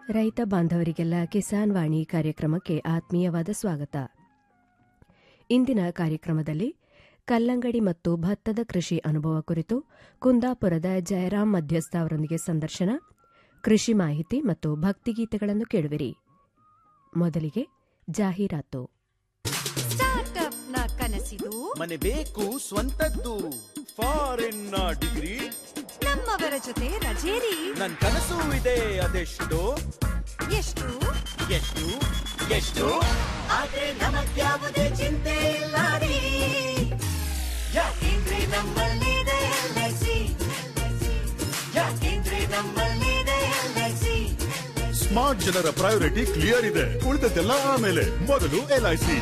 ರೈತ ಬಾಂಧವರಿಗೆಲ್ಲ ಕಿಸಾನ್ ವಾಣಿ ಕಾರ್ಯಕ್ರಮಕ್ಕೆ ಆತ್ಮೀಯವಾದ ಸ್ವಾಗತ ಇಂದಿನ ಕಾರ್ಯಕ್ರಮದಲ್ಲಿ ಕಲ್ಲಂಗಡಿ ಮತ್ತು ಭತ್ತದ ಕೃಷಿ ಅನುಭವ ಕುರಿತು ಕುಂದಾಪುರದ ಜಯರಾಮ್ ಮಧ್ಯಸ್ಥ ಅವರೊಂದಿಗೆ ಸಂದರ್ಶನ ಕೃಷಿ ಮಾಹಿತಿ ಮತ್ತು ಭಕ್ತಿಗೀತೆಗಳನ್ನು ಕೇಳುವಿರಿ ಮೊದಲಿಗೆ ಜಾಹೀರಾತು ಸ್ಟಾರ್ಟ್ಅಪ್ ನ ಕನಸಿದು ಮನೆ ಬೇಕು ಸ್ವಂತದ್ದು ಫಾರಿನ್ ಡಿಗ್ರಿ ನಮ್ಮವರ ಜೊತೆ ರಜೇರಿ ನನ್ ಕನಸು ಇದೆ ಅದೆಷ್ಟು ಎಷ್ಟು ಎಷ್ಟು ಎಷ್ಟು ಆದ್ರೆ ನಮಗ್ಯಾವುದೇ ಚಿಂತೆ ಇಲ್ಲ ರೀ ಯಾಕೆಂದ್ರೆ ನಮ್ಮಲ್ಲಿದೆ ಎಲ್ಐಸಿ ಯಾಕೆಂದ್ರೆ ನಮ್ಮಲ್ಲಿದೆ ಎಲ್ಐಸಿ ಸ್ಮಾರ್ಟ್ ಜನರ ಪ್ರಯಾರಿಟಿ ಕ್ಲಿಯರ್ ಇದೆ ಉಳಿದದ್ದೆಲ್ಲ ಆಮೇಲೆ ಮೊದಲು ಎಲ್ಐಸಿ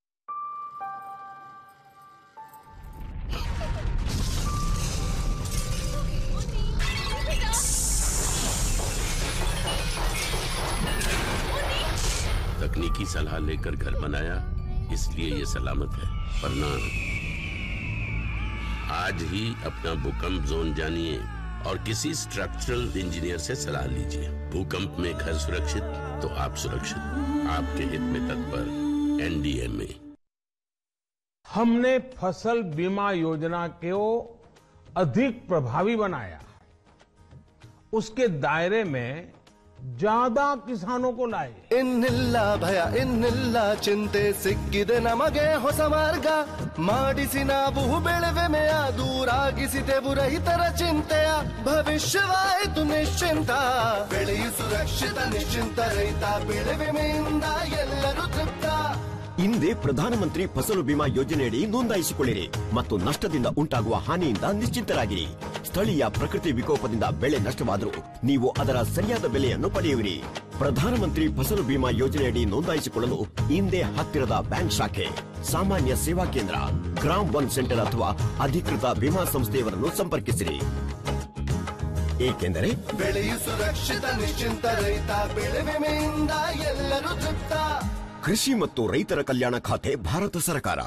तकनीकी सलाह लेकर घर बनाया इसलिए ये सलामत है वरना आज ही अपना भूकंप जोन जानिए और किसी स्ट्रक्चरल इंजीनियर से सलाह लीजिए भूकंप में घर सुरक्षित तो आप सुरक्षित आपके हित में तत्पर एनडीएमए हमने फसल बीमा योजना को अधिक प्रभावी बनाया उसके दायरे में ज्यादा किसानों को लाए ಇನ್ನಿಲ್ಲ ಭಯ ಇನ್ನಿಲ್ಲ ಚಿಂತೆ ಸಿಕ್ಕಿದೆ ನಮಗೆ ಹೊಸ ಮಾರ್ಗ ಮಾಡಿಸಿ ನಾವು ಬೆಳೆವೆಮೆಯ ದೂರಾಗಿಸಿದೆವು ರೈತರ ಚಿಂತೆಯ ಭವಿಷ್ಯವಾಯಿತು ನಿಶ್ಚಿಂತ ಬೆಳೆಯು ಸುರಕ್ಷಿತ ನಿಶ್ಚಿಂತ ರೈತ ಬೆಳೆ ವಿಮೆಯಿಂದ ಎಲ್ಲರೂ ತೃಪ್ತ ಹಿಂದೆ ಪ್ರಧಾನಮಂತ್ರಿ ಫಸಲು ಬಿಮಾ ಯೋಜನೆಯಡಿ ನೋಂದಾಯಿಸಿಕೊಳ್ಳಿರಿ ಮತ್ತು ನಷ್ಟದಿಂದ ಉಂಟಾಗುವ ಹಾನಿಯಿಂದ ನಿಶ್ಚಿಂತರಾಗಿರಿ ಸ್ಥಳೀಯ ಪ್ರಕೃತಿ ವಿಕೋಪದಿಂದ ಬೆಳೆ ನಷ್ಟವಾದರೂ ನೀವು ಅದರ ಸರಿಯಾದ ಬೆಲೆಯನ್ನು ಪಡೆಯುವಿರಿ ಪ್ರಧಾನಮಂತ್ರಿ ಫಸಲು ಬಿಮಾ ಯೋಜನೆಯಡಿ ನೋಂದಾಯಿಸಿಕೊಳ್ಳಲು ಹಿಂದೆ ಹತ್ತಿರದ ಬ್ಯಾಂಕ್ ಶಾಖೆ ಸಾಮಾನ್ಯ ಸೇವಾ ಕೇಂದ್ರ ಗ್ರಾಮ್ ಒನ್ ಸೆಂಟರ್ ಅಥವಾ ಅಧಿಕೃತ ವಿಮಾ ಸಂಸ್ಥೆಯವರನ್ನು ಸಂಪರ್ಕಿಸಿರಿ ಏಕೆಂದರೆ ಬೆಳೆಯು ಸುರಕ್ಷಿತ ನಿಶ್ಚಿಂತ ರೈತ ಬೆಳೆ ವಿಮೆಯಿಂದ ಎಲ್ಲರೂ ತೃಪ್ತ ಕೃಷಿ ಮತ್ತು ರೈತರ ಕಲ್ಯಾಣ ಖಾತೆ ಭಾರತ ಸರ್ಕಾರ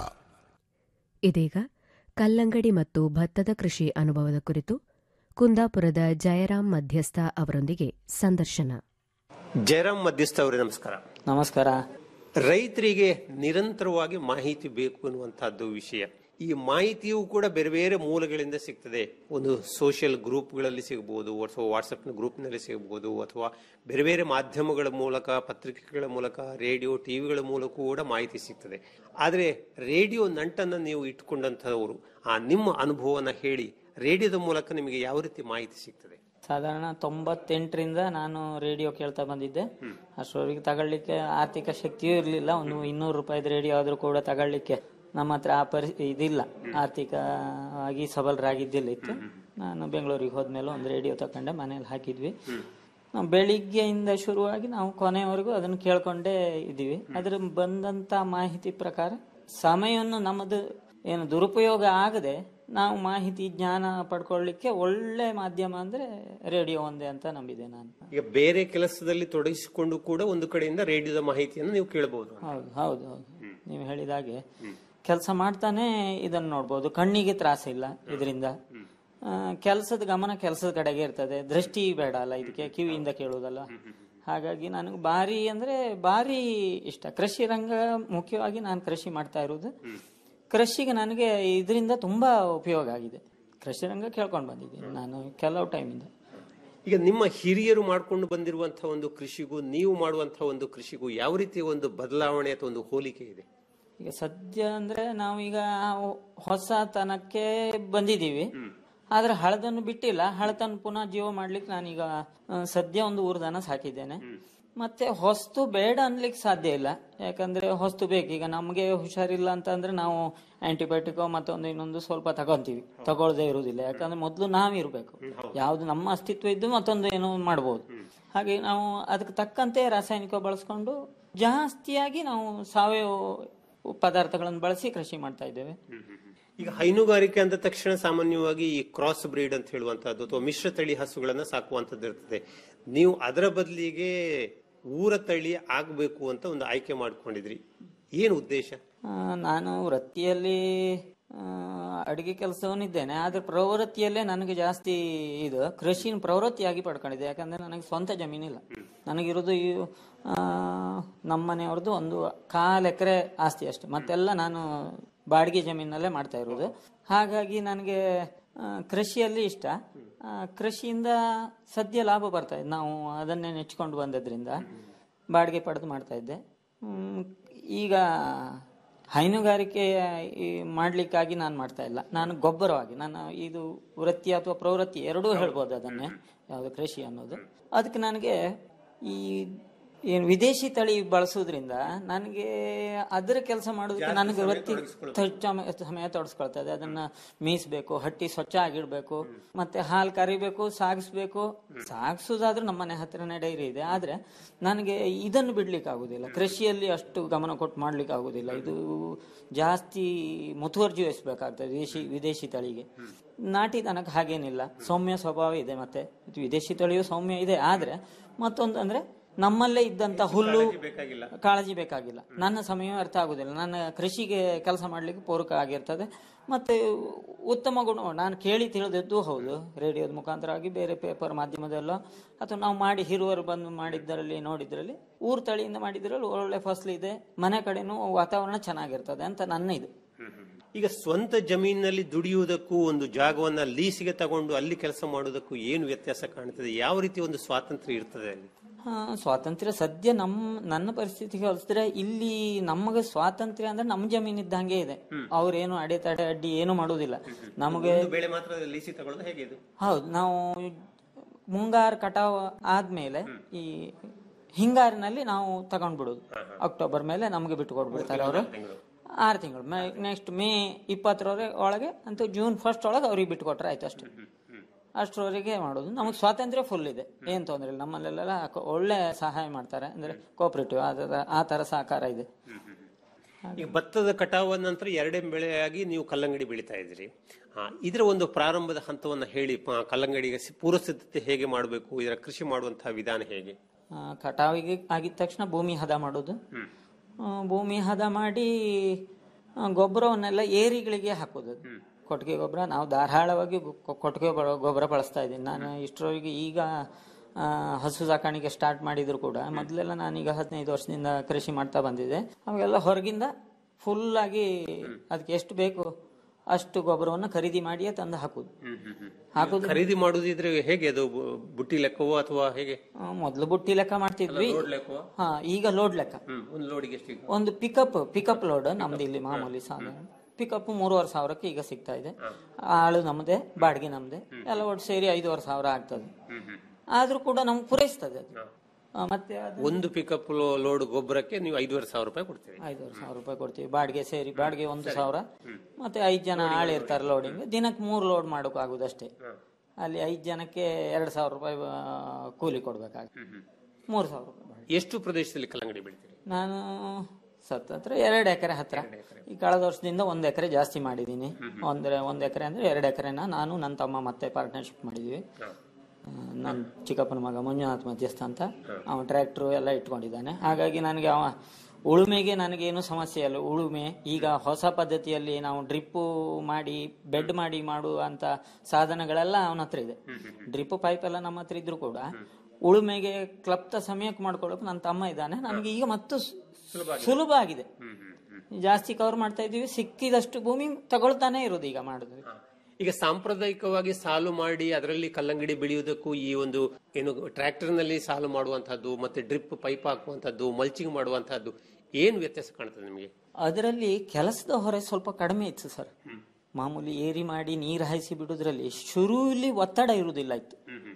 ಇದೀಗ ಕಲ್ಲಂಗಡಿ ಮತ್ತು ಭತ್ತದ ಕೃಷಿ ಅನುಭವದ ಕುರಿತು ಕುಂದಾಪುರದ ಜಯರಾಮ್ ಮಧ್ಯಸ್ಥ ಅವರೊಂದಿಗೆ ಸಂದರ್ಶನ ಜಯರಾಮ್ ಮಧ್ಯಸ್ಥ ಅವರೇ ನಮಸ್ಕಾರ ನಮಸ್ಕಾರ ರೈತರಿಗೆ ನಿರಂತರವಾಗಿ ಮಾಹಿತಿ ಬೇಕು ಎನ್ನುವಂತಹದ್ದು ವಿಷಯ ಈ ಮಾಹಿತಿಯು ಕೂಡ ಬೇರೆ ಬೇರೆ ಮೂಲಗಳಿಂದ ಸಿಗ್ತದೆ ಒಂದು ಸೋಷಿಯಲ್ ಗ್ರೂಪ್ಗಳಲ್ಲಿ ಸಿಗಬಹುದು ಅಥವಾ ವಾಟ್ಸಪ್ನ ಗ್ರೂಪ್ನಲ್ಲಿ ಸಿಗಬಹುದು ಅಥವಾ ಬೇರೆ ಬೇರೆ ಮಾಧ್ಯಮಗಳ ಮೂಲಕ ಪತ್ರಿಕೆಗಳ ಮೂಲಕ ರೇಡಿಯೋ ಟಿವಿಗಳ ಮೂಲಕ ಕೂಡ ಮಾಹಿತಿ ಸಿಗ್ತದೆ ಆದರೆ ರೇಡಿಯೋ ನಂಟನ್ನು ನೀವು ಇಟ್ಕೊಂಡಂತಹವರು ಆ ನಿಮ್ಮ ಅನುಭವನ ಹೇಳಿ ರೇಡಿಯೋದ ಮೂಲಕ ನಿಮಗೆ ಯಾವ ರೀತಿ ಮಾಹಿತಿ ಸಿಗ್ತದೆ ಸಾಧಾರಣ ತೊಂಬತ್ತೆಂಟರಿಂದ ನಾನು ರೇಡಿಯೋ ಕೇಳ್ತಾ ಬಂದಿದ್ದೆ ಅಷ್ಟರವರೆಗೆ ತಗೊಳ್ಳಿಕ್ಕೆ ಆರ್ಥಿಕ ಶಕ್ತಿಯೂ ಇರಲಿಲ್ಲ ಒಂದು ಇನ್ನೂರು ರೂಪಾಯಿದ ರೇಡಿಯೋ ಆದರೂ ಕೂಡ ತಗೊಳ್ಳಿಕ್ಕೆ ನಮ್ಮ ಹತ್ರ ಆ ಪರಿ ಇದಿಲ್ಲ ಆರ್ಥಿಕವಾಗಿ ಸಬಲರಾಗಿದ್ದಿಲ್ಲ ಇತ್ತು ನಾನು ಬೆಂಗಳೂರಿಗೆ ಹೋದ್ಮೇಲೆ ಒಂದು ರೇಡಿಯೋ ತಗೊಂಡೆ ಮನೇಲಿ ಹಾಕಿದ್ವಿ ನಾವು ಬೆಳಿಗ್ಗೆಯಿಂದ ಶುರುವಾಗಿ ನಾವು ಕೊನೆಯವರೆಗೂ ಅದನ್ನು ಕೇಳ್ಕೊಂಡೇ ಇದ್ದೀವಿ ಅದ್ರ ಬಂದಂತ ಮಾಹಿತಿ ಪ್ರಕಾರ ಸಮಯವನ್ನು ನಮ್ಮದು ಏನು ದುರುಪಯೋಗ ಆಗದೆ ನಾವು ಮಾಹಿತಿ ಜ್ಞಾನ ಪಡ್ಕೊಳ್ಳಿಕ್ಕೆ ಒಳ್ಳೆ ಮಾಧ್ಯಮ ಅಂದ್ರೆ ರೇಡಿಯೋ ಒಂದೇ ಅಂತ ನಂಬಿದೆ ನಾನು ಈಗ ಬೇರೆ ಕೆಲಸದಲ್ಲಿ ತೊಡಗಿಸಿಕೊಂಡು ಕೂಡ ಒಂದು ಕಡೆಯಿಂದ ರೇಡಿಯೋದ ಮಾಹಿತಿಯನ್ನು ನೀವು ಕೇಳಬಹುದು ಹೌದು ಹೌದು ಹೌದು ನೀವು ಹೇಳಿದಾಗೆ ಕೆಲಸ ಮಾಡ್ತಾನೆ ಇದನ್ನ ನೋಡ್ಬೋದು ಕಣ್ಣಿಗೆ ತ್ರಾಸ ಇಲ್ಲ ಇದರಿಂದ ಕೆಲಸದ ಗಮನ ಕೆಲಸದ ಕಡೆಗೆ ಇರ್ತದೆ ದೃಷ್ಟಿ ಬೇಡ ಅಲ್ಲ ಇದಕ್ಕೆ ಕಿವಿಯಿಂದ ಕೇಳುವುದಲ್ಲ ಹಾಗಾಗಿ ನನಗೆ ಭಾರಿ ಅಂದ್ರೆ ಭಾರಿ ಇಷ್ಟ ಕೃಷಿ ರಂಗ ಮುಖ್ಯವಾಗಿ ನಾನು ಕೃಷಿ ಮಾಡ್ತಾ ಇರೋದು ಕೃಷಿಗೆ ನನಗೆ ಇದರಿಂದ ತುಂಬಾ ಉಪಯೋಗ ಆಗಿದೆ ಕೃಷಿ ರಂಗ ಕೇಳ್ಕೊಂಡು ಬಂದಿದ್ದೀನಿ ನಾನು ಕೆಲವು ಟೈಮಿಂದ ಈಗ ನಿಮ್ಮ ಹಿರಿಯರು ಮಾಡ್ಕೊಂಡು ಬಂದಿರುವಂತಹ ಒಂದು ಕೃಷಿಗೂ ನೀವು ಮಾಡುವಂತಹ ಒಂದು ಕೃಷಿಗೂ ಯಾವ ರೀತಿಯ ಒಂದು ಬದಲಾವಣೆ ಅಥವಾ ಒಂದು ಹೋಲಿಕೆ ಇದೆ ಈಗ ಸದ್ಯ ಅಂದ್ರೆ ನಾವೀಗ ಹೊಸತನಕ್ಕೆ ಬಂದಿದ್ದೀವಿ ಆದ್ರೆ ಹಳದನ್ನು ಬಿಟ್ಟಿಲ್ಲ ಹಳತನ ಪುನಃ ಜೀವ ಮಾಡ್ಲಿಕ್ಕೆ ನಾನೀಗ ಆ, ಸದ್ಯ ಒಂದು ಊರ್ದನ ಸಾಕಿದ್ದೇನೆ ಮತ್ತೆ ಹೊಸ್ತು ಬೇಡ ಅನ್ಲಿಕ್ಕೆ ಸಾಧ್ಯ ಇಲ್ಲ ಯಾಕಂದ್ರೆ ಹೊಸ್ತು ಬೇಕು ಈಗ ನಮಗೆ ಹುಷಾರಿಲ್ಲ ಅಂತ ಅಂದ್ರೆ ನಾವು ಆಂಟಿಬಯೋಟಿಕ್ ಮತ್ತೊಂದು ಇನ್ನೊಂದು ಸ್ವಲ್ಪ ತಗೊಂತೀವಿ ತಗೊಳ್ದೇ ಇರುವುದಿಲ್ಲ ಯಾಕಂದ್ರೆ ಮೊದಲು ನಾವಿರ್ಬೇಕು ಯಾವ್ದು ನಮ್ಮ ಅಸ್ತಿತ್ವ ಇದ್ದು ಮತ್ತೊಂದು ಏನೋ ಮಾಡ್ಬೋದು ಹಾಗೆ ನಾವು ಅದಕ್ಕೆ ತಕ್ಕಂತೆ ರಾಸಾಯನಿಕ ಬಳಸ್ಕೊಂಡು ಜಾಸ್ತಿಯಾಗಿ ನಾವು ಸಾವಯವ ಪದಾರ್ಥಗಳನ್ನು ಬಳಸಿ ಕೃಷಿ ಮಾಡ್ತಾ ಇದ್ದೇವೆ ಈಗ ಹೈನುಗಾರಿಕೆ ಅಂದ ತಕ್ಷಣ ಸಾಮಾನ್ಯವಾಗಿ ಈ ಕ್ರಾಸ್ ಬ್ರೀಡ್ ಅಂತ ಹೇಳುವಂತಹದ್ದು ಅಥವಾ ಮಿಶ್ರ ತಳಿ ಹಸುಗಳನ್ನ ಸಾಕುವಂತದ್ದು ಇರ್ತದೆ ನೀವು ಅದರ ಬದಲಿಗೆ ಊರ ತಳಿ ಆಗ್ಬೇಕು ಅಂತ ಒಂದು ಆಯ್ಕೆ ಮಾಡ್ಕೊಂಡಿದ್ರಿ ಏನು ಉದ್ದೇಶ ಆ, ನಾನು ವೃತ್ತಿಯಲ್ಲಿ ಅಡಿಗೆ ಕೆಲಸವನ್ನಿದ್ದೇನೆ ಆದ್ರೆ ಪ್ರವೃತ್ತಿಯಲ್ಲೇ ನನಗೆ ಜಾಸ್ತಿ ಇದು ಕೃಷಿನ ಪ್ರವೃತ್ತಿಯಾಗಿ ಪಡ್ಕೊಂಡಿದ್ದೆ ಯಾಕಂದ್ರೆ ನನಗೆ ಸ್ವಂತ ಜಮೀನಿಲ್ಲ ನನಗಿರೋದು ಈ ಆ, ನಮ್ಮನೆಯವ್ರದ್ದು ಒಂದು ಕಾಲು ಎಕರೆ ಆಸ್ತಿ ಅಷ್ಟೆ ಮತ್ತೆಲ್ಲ ನಾನು ಬಾಡಿಗೆ ಜಮೀನಲ್ಲೇ ಮಾಡ್ತಾ ಇರೋದು ಹಾಗಾಗಿ ನನಗೆ ಆ, ಕೃಷಿಯಲ್ಲಿ ಇಷ್ಟ ಆ, ಕೃಷಿಯಿಂದ ಸದ್ಯ ಲಾಭ ಬರ್ತಾ ಇದೆ ನಾವು ಅದನ್ನೇ ನೆಚ್ಕೊಂಡು ಬಂದದ್ರಿಂದ ಬಾಡಿಗೆ ಪಡೆದು ಮಾಡ್ತಾ ಇದ್ದೆ ಹ್ಮ್, ಈಗ ಹೈನುಗಾರಿಕೆ ಈ ಮಾಡ್ಲಿಕ್ಕಾಗಿ ನಾನು ಮಾಡ್ತಾ ಇಲ್ಲ ನಾನು ಗೊಬ್ಬರವಾಗಿ ನಾನು ಇದು ವೃತ್ತಿ ಅಥವಾ ಪ್ರವೃತ್ತಿ ಎರಡೂ ಹೇಳ್ಬೋದು ಅದನ್ನೇ ಯಾವುದು ಕೃಷಿ ಅನ್ನೋದು ಅದಕ್ಕೆ ನನಗೆ ಈ ಏನು ವಿದೇಶಿ ತಳಿ ಬಳಸೋದ್ರಿಂದ ನನಗೆ ಅದರ ಕೆಲಸ ಮಾಡೋದಕ್ಕೆ ನನಗೆ ವೃತ್ತಿ ತ- ಸಮಯ ತೊಡಸ್ಕೊಳ್ತದೆ ಅದನ್ನ ಮೀಸ್ಬೇಕು ಹಟ್ಟಿ ಸ್ವಚ್ಛ ಆಗಿಡ್ಬೇಕು ಮತ್ತೆ ಹಾಲು ಕರಿಬೇಕು ಸಾಗಿಸ್ಬೇಕು ಸಾಗಿಸೋದಾದ್ರೂ ನಮ್ಮ ಮನೆ ಹತ್ರನೇ ಡೈರಿ ಇದೆ ಆದ್ರೆ ನನಗೆ ಇದನ್ನು ಬಿಡ್ಲಿಕ್ಕೆ ಆಗುದಿಲ್ಲ ಕೃಷಿಯಲ್ಲಿ ಅಷ್ಟು ಗಮನ ಕೊಟ್ಟು ಮಾಡ್ಲಿಕ್ಕೆ ಆಗುದಿಲ್ಲ ಇದು ಜಾಸ್ತಿ ಮುತುವರ್ಜಿ ವಹಿಸ್ಬೇಕಾಗ್ತದೆ ವಿದೇಶಿ ವಿದೇಶಿ ತಳಿಗೆ ನಾಟಿ ತನಕ ಹಾಗೇನಿಲ್ಲ ಸೌಮ್ಯ ಸ್ವಭಾವ ಇದೆ ಮತ್ತೆ ಇದು ವಿದೇಶಿ ತಳಿಯು ಸೌಮ್ಯ ಇದೆ ಆದ್ರೆ ಮತ್ತೊಂದು ಅಂದ್ರೆ ನಮ್ಮಲ್ಲೇ ಇದ್ದಂತ ಹುಲ್ಲು ಬೇಕಾಗಿಲ್ಲ ಕಾಳಜಿ ಬೇಕಾಗಿಲ್ಲ ನನ್ನ ಸಮಯ ಅರ್ಥ ಆಗುದಿಲ್ಲ ನನ್ನ ಕೃಷಿಗೆ ಕೆಲಸ ಮಾಡ್ಲಿಕ್ಕೆ ಪೂರಕ ಆಗಿರ್ತದೆ ಮತ್ತೆ ಉತ್ತಮ ಗುಣ ನಾನು ಕೇಳಿ ತಿಳಿದದ್ದು ಹೌದು ರೇಡಿಯೋದ ಮುಖಾಂತರವಾಗಿ ಬೇರೆ ಪೇಪರ್ ಮಾಧ್ಯಮದಲ್ಲ ಅಥವಾ ನಾವು ಮಾಡಿ ಹಿರುವರು ಬಂದು ಮಾಡಿದ್ದರಲ್ಲಿ ನೋಡಿದ್ರಲ್ಲಿ ಊರ್ ತಳಿಯಿಂದ ಮಾಡಿದ್ರಲ್ಲಿ ಒಳ್ಳೆ ಫಸಲು ಇದೆ ಮನೆ ಕಡೆನೂ ವಾತಾವರಣ ಚೆನ್ನಾಗಿರ್ತದೆ ಅಂತ ನನ್ನ ಇದು ಈಗ ಸ್ವಂತ ಜಮೀನಿನಲ್ಲಿ ದುಡಿಯುವುದಕ್ಕೂ ಒಂದು ಜಾಗವನ್ನ ಲೀಸಿಗೆ ತಗೊಂಡು ಅಲ್ಲಿ ಕೆಲಸ ಮಾಡುವುದಕ್ಕೂ ಏನು ವ್ಯತ್ಯಾಸ ಕಾಣ್ತದೆ ಯಾವ ರೀತಿ ಒಂದು ಸ್ವಾತಂತ್ರ್ಯ ಇರ್ತದೆ ಅಲ್ಲಿ ಹಾ, ಸ್ವಾತಂತ್ರ್ಯ ಸದ್ಯ ನಮ್ ನನ್ನ ಪರಿಸ್ಥಿತಿಗೆ ಹೋಲಿಸಿದ್ರೆ ಇಲ್ಲಿ ನಮಗೆ ಸ್ವಾತಂತ್ರ್ಯ ಅಂದ್ರೆ ನಮ್ ಜಮೀನ್ ಇದ್ದಂಗೆ ಇದೆ ಅವ್ರೇನು ಅಡೆತಡೆ ಅಡ್ಡಿ ಏನು ಮಾಡುವುದಿಲ್ಲ ನಮಗೆ ಒಂದು ಬೆಳೆ ಮಾತ್ರ ಲೀಸಿಗೆ ತಗೊಳ್ಳೋದು ಹೇಗೆ ಇದು ಹೌದು ನಾವು ಮುಂಗಾರು ಕಟಾವ್ ಆದ್ಮೇಲೆ ಈ ಹಿಂಗಾರಿನಲ್ಲಿ ನಾವು ತಗೊಂಡ್ಬಿಡುದು ಅಕ್ಟೋಬರ್ ಮೇಲೆ ನಮಗೆ ಬಿಟ್ಟು ಕೊಟ್ಬಿಡ್ತಾರೆ ಅವರು ಆರು ತಿಂಗಳು ನೆಕ್ಸ್ಟ್ ಮೇ ಇಪ್ಪತ್ತರವರೆ ಒಳಗೆ ಅಂತ ಜೂನ್ ಫಸ್ಟ್ ಒಳಗೆ ಅವ್ರಿಗೆ ಬಿಟ್ಟು ಕೊಟ್ರೆ ಆಯ್ತು ಅಷ್ಟೇ ಅಷ್ಟರವರೆಗೆ ಮಾಡೋದು ನಮಗೆ ಸ್ವಾತಂತ್ರ್ಯ ಫುಲ್ ಇದೆ ಏನ್ ತೊಂದ್ರೆ ಇಲ್ಲ ನಮ್ಮಲ್ಲೆಲ್ಲ ಕೊ- ಒಳ್ಳೆ ಸಹಾಯ ಮಾಡ್ತಾರೆ ಅಂದ್ರೆ ಕೋಪರೇಟಿವ್ ಆ ತರ ಸಹಕಾರ ಇದೆ ಈಗ ಭತ್ತದ ಕಟಾವ ನಂತರ ಎರಡೇ ಬೆಳೆಯಾಗಿ ನೀವು ಕಲ್ಲಂಗಡಿ ಬೆಳಿತಾ ಇದ್ರಿ ಆ, ಇದರ ಒಂದು ಪ್ರಾರಂಭದ ಹಂತವನ್ನ ಹೇಳಿ ಪ- ಕಲ್ಲಂಗಡಿಗೆ ಸಿ- ಪೂರ್ವ ಸಿದ್ಧತೆ ಹೇಗೆ ಮಾಡಬೇಕು ಇದರ ಕೃಷಿ ಮಾಡುವಂತಹ ವಿಧಾನ ಹೇಗೆ ಆ, ಕಟಾವಿಗೆ ಆಗಿದ ತಕ್ಷಣ ಭೂಮಿ ಹದ ಮಾಡೋದು ಆ, ಭೂಮಿ ಹದ ಮಾಡಿ ಆ, ಗೊಬ್ಬರವನ್ನೆಲ್ಲ ಏರಿಗಳಿಗೆ ಹಾಕೋದು ಅದು. ಕೊಟ್ಟಿಗೆ ಗೊಬ್ಬರ ನಾವು ಧಾರಾಳವಾಗಿ ಗೊ- ಕೊಟ್ಟಿಗೆ ಬ- ಗೊಬ್ಬರ ಬಳಸ್ತಾ ಇದ್ದೀನಿ ನಾನು ಇಷ್ಟರವರೆಗೆ ಈಗ ಆ, ಹಸು ಸಾಕಾಣಿಕೆ ಸ್ಟಾರ್ಟ್ ಮಾಡಿದ್ರು ಕೂಡ ಮೊದಲೆಲ್ಲ ನಾನೀಗ ಹದಿನೈದು ವರ್ಷದಿಂದ ಕೃಷಿ ಮಾಡ್ತಾ ಬಂದಿದ್ದೆ ಅವಾಗೆಲ್ಲ ಹೊರಗಿಂದ ಫುಲ್ ಆಗಿ ಅದಕ್ಕೆ ಎಷ್ಟು ಬೇಕು ಅಷ್ಟು ಗೊಬ್ಬರವನ್ನು ಖರೀದಿ ಮಾಡಿಯೇ ತಂದು ಹಾಕುದು ಹಾಕುದು ಖರೀದಿ ಮಾಡುದಿದ್ರೆ ಹೇಗೆ ಅದು ಬು- ಬುಟ್ಟಿ ಲೆಕ್ಕವೋ ಅಥವಾ ಹೇಗೆ ಆ, ಮೊದ್ಲು ಬುಟ್ಟಿ ಲೆಕ್ಕ ಮಾಡ್ತಿದ್ವಿ ಲೋಡ್ ಲೆಕ್ಕವೋ ಹಾ ಈಗ ಲೋಡ್ ಲೆಕ್ಕ ಹ್ಮ್ ಒಂದು ಲೋಡಿಗೆ ಎಷ್ಟು ಈಗ? ಒಂದು ಪಿಕಪ್ ಪಿಕಪ್ ಲೋಡ್ ನಮ್ದು ಇಲ್ಲಿ ಮಾಮೂಲಿ ಸಾಧಾರಣ ಪಿಕಪ್ ಮೂರುವರೆ ಸಾವಿರಕ್ಕೆ ಈಗ ಸಿಗ್ತಾ ಇದೆ ಆಳು ನಮ್ದೆ ಬಾಡಿಗೆ ನಮ್ದೆ ಎಲ್ಲ ಒಟ್ಟು ಸೇರಿ ಐದೂವರೆ ಸಾವಿರ ಆಗ್ತದೆ ಆದ್ರೂ ಕೂಡ ನಮ್ಗೆ ಪೂರೈಸ್ತದೆ ಅದು ಆ, ಮತ್ತೆ ಅದು ಒಂದು ಪಿಕಪ್ ಲೋಡ್ ಗೊಬ್ಬರಕ್ಕೆ ನೀವು ಐದುವರೆ ಸಾವಿರ ರೂಪಾಯಿ ಕೊಡ್ತೀರಿ ಐದೂವರೆ ಸಾವಿರ ರೂಪಾಯಿ ಕೊಡ್ತೀವಿ ಬಾಡಿಗೆ ಸೇರಿ ಬಾಡಿಗೆ ಒಂದು ಸಾವಿರ ಮತ್ತೆ ಐದು ಜನ ಆಳು ಇರ್ತಾರೆ ಲೋಡಿಂಗ್ ದಿನಕ್ಕೆ ಮೂರು ಲೋಡ್ ಮಾಡೋಕ್ಕಾಗುದು ಅಷ್ಟೇ ಅಲ್ಲಿ ಐದು ಜನಕ್ಕೆ ಎರಡು ಸಾವಿರ ರೂಪಾಯಿ ಆ, ಕೂಲಿ ಕೊಡ್ಬೇಕಾಗುತ್ತೆ ಮೂರು ಸಾವಿರ ರೂಪಾಯಿ ಬಾಡಿಗೆ. ಎಷ್ಟು ಪ್ರದೇಶದಲ್ಲಿ ಕಲ್ಲಂಗಡಿ ಬೆಳಿತೀರಿ ನಾನು ಸತ್ತತ್ರ ಎರಡು ಎಕರೆ ಹತ್ರ ಈ ಕಳೆದ ವರ್ಷದಿಂದ ಒಂದು ಎಕರೆ ಜಾಸ್ತಿ ಮಾಡಿದ್ದೀನಿ ಅಂದ್ರೆ ಒಂದು ಎಕರೆ ಅಂದ್ರೆ ಎರಡು ಎಕರೆನ ನಾನು ನನ್ನ ತಮ್ಮ ಮತ್ತೆ ಪಾರ್ಟ್ನರ್ಶಿಪ್ ಮಾಡಿದ್ವಿ ನನ್ನ ಚಿಕ್ಕಪ್ಪನ ಮಗ ಮಂಜುನಾಥ್ ಮಧ್ಯಸ್ಥ ಅಂತ ಅವನು ಟ್ರ್ಯಾಕ್ಟ್ರು ಎಲ್ಲ ಇಟ್ಕೊಂಡಿದ್ದಾನೆ ಹಾಗಾಗಿ ನನಗೆ ಅವ ಉಳುಮೆಗೆ ನನಗೇನು ಸಮಸ್ಯೆ ಇಲ್ಲ ಉಳುಮೆ ಈಗ ಹೊಸ ಪದ್ಧತಿಯಲ್ಲಿ ನಾವು ಡ್ರಿಪ್ಪು ಮಾಡಿ ಬೆಡ್ ಮಾಡಿ ಮಾಡುವಂತ ಸಾಧನಗಳೆಲ್ಲ ಅವನ ಹತ್ರ ಇದೆ ಡ್ರಿಪ್ ಪೈಪ್ ಎಲ್ಲ ನಮ್ಮ ಹತ್ರ ಇದ್ರು ಕೂಡ ಉಳುಮೆಗೆ ಕ್ಲಪ್ತ ಸಮಯಕ್ಕೆ ಮಾಡ್ಕೊಳ್ಳೋಕೆ ನನ್ನ ತಮ್ಮ ಇದ್ದಾನೆ ನನಗೆ ಈಗ ಮತ್ತು ಸುಲಭ ಆಗಿದೆ ಜಾಸ್ತಿ ಕವರ್ ಮಾಡ್ತಾ ಇದೀವಿ ಸಿಕ್ಕಿದಷ್ಟು ಭೂಮಿ ತಗೊಳ್ತಾನೆ ಇರೋದು ಈಗ ಮಾಡುದು ಈಗ ಸಾಂಪ್ರದಾಯಿಕವಾಗಿ ಸಾಲು ಮಾಡಿ ಅದರಲ್ಲಿ ಕಲ್ಲಂಗಡಿ ಬೆಳೆಯುವುದಕ್ಕೂ ಈ ಒಂದು ಏನು ಟ್ರ್ಯಾಕ್ಟರ್ ನಲ್ಲಿ ಸಾಲು ಮಾಡುವಂತಹದ್ದು ಮತ್ತೆ ಡ್ರಿಪ್ ಪೈಪ್ ಹಾಕುವಂತಹದ್ದು ಮಲ್ಚಿಂಗ್ ಮಾಡುವಂತಹದ್ದು ಏನು ವ್ಯತ್ಯಾಸ ಕಾಣ್ತದೆ ನಿಮಗೆ ಅದರಲ್ಲಿ ಕೆಲಸದ ಹೊರೆ ಸ್ವಲ್ಪ ಕಡಿಮೆ ಇತ್ತು ಸರ್ ಮಾಮೂಲಿ ಏರಿ ಮಾಡಿ ನೀರು ಹಾಯಿಸಿ ಬಿಡುದ್ರಲ್ಲಿ ಶುರುವಿಲಿ ಒತ್ತಡ ಇರುವುದಿಲ್ಲ ಇತ್ತು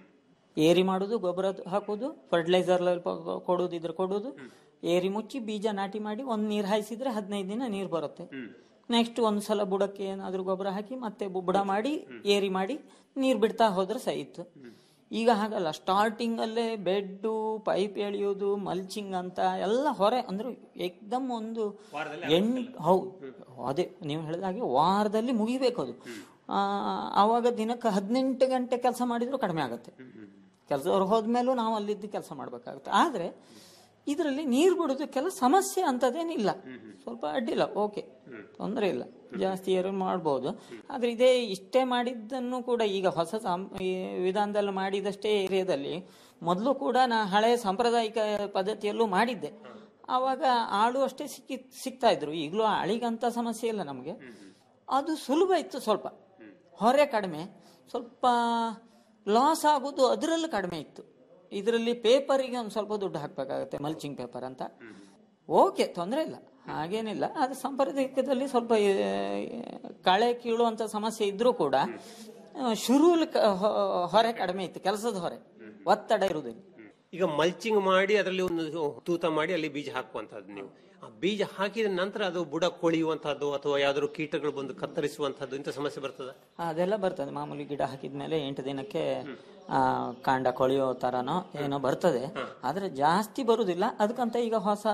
ಏರಿ ಮಾಡುದು ಗೊಬ್ಬರ ಹಾಕೋದು ಫರ್ಟಿಲೈಸರ್ ಕೊಡೋದು ಇದ್ರೆ ಕೊಡೋದು ಏರಿ ಮುಚ್ಚಿ ಬೀಜ ನಾಟಿ ಮಾಡಿ ಒಂದ್ ನೀರ್ ಹಾಯಿಸಿದ್ರೆ ಹದಿನೈದು ದಿನ ನೀರ್ ಬರುತ್ತೆ ನೆಕ್ಸ್ಟ್ ಒಂದ್ಸಲ ಬುಡಕ್ಕೆ ಏನಾದ್ರೂ ಗೊಬ್ಬರ ಹಾಕಿ ಮತ್ತೆ ಬು- ಬುಡ ಮಾಡಿ ಏರಿ ಮಾಡಿ ನೀರ್ ಬಿಡ್ತಾ ಹೋದ್ರೆ ಸಹ ಇತ್ತು ಈಗ ಹಾಗಲ್ಲ ಸ್ಟಾರ್ಟಿಂಗ್ ಅಲ್ಲೇ ಬೆಡ್ ಪೈಪ್ ಎಳೆಯೋದು ಮಲ್ಚಿಂಗ್ ಅಂತ ಎಲ್ಲ ಹೊರೆ ಅಂದ್ರೆ ಏಕ್ದಮ್ ಒಂದು ಎಂಟ್ ಹೌದು ಅದೇ ನೀವು ಹೇಳಿದ ಹಾಗೆ ವಾರದಲ್ಲಿ ಮುಗಿಬೇಕು ಅದು ಆ, ಆವಾಗ ದಿನಕ್ಕೆ ಹದಿನೆಂಟು ಗಂಟೆ ಕೆಲಸ ಮಾಡಿದ್ರು ಕಡಿಮೆ ಆಗುತ್ತೆ ಕೆಲಸದವ್ರು ಹೋದ್ಮೇಲೂ ನಾವು ಅಲ್ಲಿದ್ದು ಕೆಲಸ ಮಾಡ್ಬೇಕಾಗುತ್ತೆ ಆದ್ರೆ ಇದರಲ್ಲಿ ನೀರು ಬಿಡೋದಕ್ಕೆಲ್ಲ ಸಮಸ್ಯೆ ಅಂತದೇನಿಲ್ಲ ಸ್ವಲ್ಪ ಅಡ್ಡಿಲ್ಲ ಓಕೆ ತೊಂದರೆ ಇಲ್ಲ ಜಾಸ್ತಿ ಏರು ಮಾಡ್ಬೋದು ಆದ್ರೆ ಇದೇ ಇಷ್ಟೇ ಮಾಡಿದ್ದನ್ನು ಕೂಡ ಈಗ ಹೊಸ ಸಾಂ- ಈ ವಿಧಾನದಲ್ಲಿ ಮಾಡಿದಷ್ಟೇ ಏರಿಯಾದಲ್ಲಿ ಮೊದಲು ಕೂಡ ನಾ ಹಳೆ ಸಾಂಪ್ರದಾಯಿಕ ಪದ್ಧತಿಯಲ್ಲೂ ಮಾಡಿದ್ದೆ ಆವಾಗ ಆಳು ಅಷ್ಟೇ ಸಿಕ್ಕಿ ಸಿಗ್ತಾ ಇದ್ರು ಈಗಲೂ ಆಳಿಗಂತ ಸಮಸ್ಯೆ ಇಲ್ಲ ನಮಗೆ ಅದು ಸುಲಭ ಇತ್ತು ಸ್ವಲ್ಪ ಹೊರೆ ಕಡಿಮೆ ಸ್ವಲ್ಪ ಲಾಸ್ ಆಗೋದು ಅದರಲ್ಲೂ ಕಡಿಮೆ ಇತ್ತು ಇದರಲ್ಲಿ ಪೇಪರಿಗೆ ಒಂದು ಸ್ವಲ್ಪ ದುಡ್ಡು ಹಾಕಬೇಕಾಗತ್ತೆ ಮಲ್ಚಿಂಗ್ ಪೇಪರ್ ಅಂತ ಓಕೆ ತೊಂದರೆ ಇಲ್ಲ ಹಾಗೇನಿಲ್ಲ ಅದು ಸಾಂಪ್ರದಾಯಿಕದಲ್ಲಿ ಸ್ವಲ್ಪ ಆ, ಕಳೆ ಕೀಳುವಂಥ ಸಮಸ್ಯೆ ಇದ್ರೂ ಕೂಡ ಶುರುವಲ್ಲಿ ಹೊರೆ ಕಡಿಮೆ ಇತ್ತು ಕೆಲಸದ ಹೊರೆ ಒತ್ತಡ ಇರುವುದಿಲ್ಲ ಈಗ ಮಲ್ಚಿಂಗ್ ಮಾಡಿ ಅದರಲ್ಲಿ ಒಂದು ತೂತ ಮಾಡಿ ಅಲ್ಲಿ ಬೀಜ ಹಾಕುವಂತಹದ್ದು ನೀವು ಆ ಬೀಜ ಹಾಕಿದ ನಂತರ ಅದು ಬುಡ ಕೊಳೆಯುವಂತಹದ್ದು ಅಥವಾ ಯಾವ್ದಾದ್ರು ಕೀಟಗಳು ಬಂದು ಕತ್ತರಿಸುವಂತಹದ್ದು ಇಂಥ ಸಮಸ್ಯೆ ಬರ್ತದ ಅದೆಲ್ಲ ಬರ್ತದೆ ಮಾಮೂಲಿ ಗಿಡ ಹಾಕಿದ್ಮೇಲೆ ಎಂಟು ದಿನಕ್ಕೆ ಆ, ಕಾಂಡ ಕೊಳೆಯೋ ತರನೋ ಏನೋ ಬರ್ತದೆ ಆದ್ರೆ ಜಾಸ್ತಿ ಬರುದಿಲ್ಲ ಅದಕ್ಕಂತ ಈಗ ಹೊಸ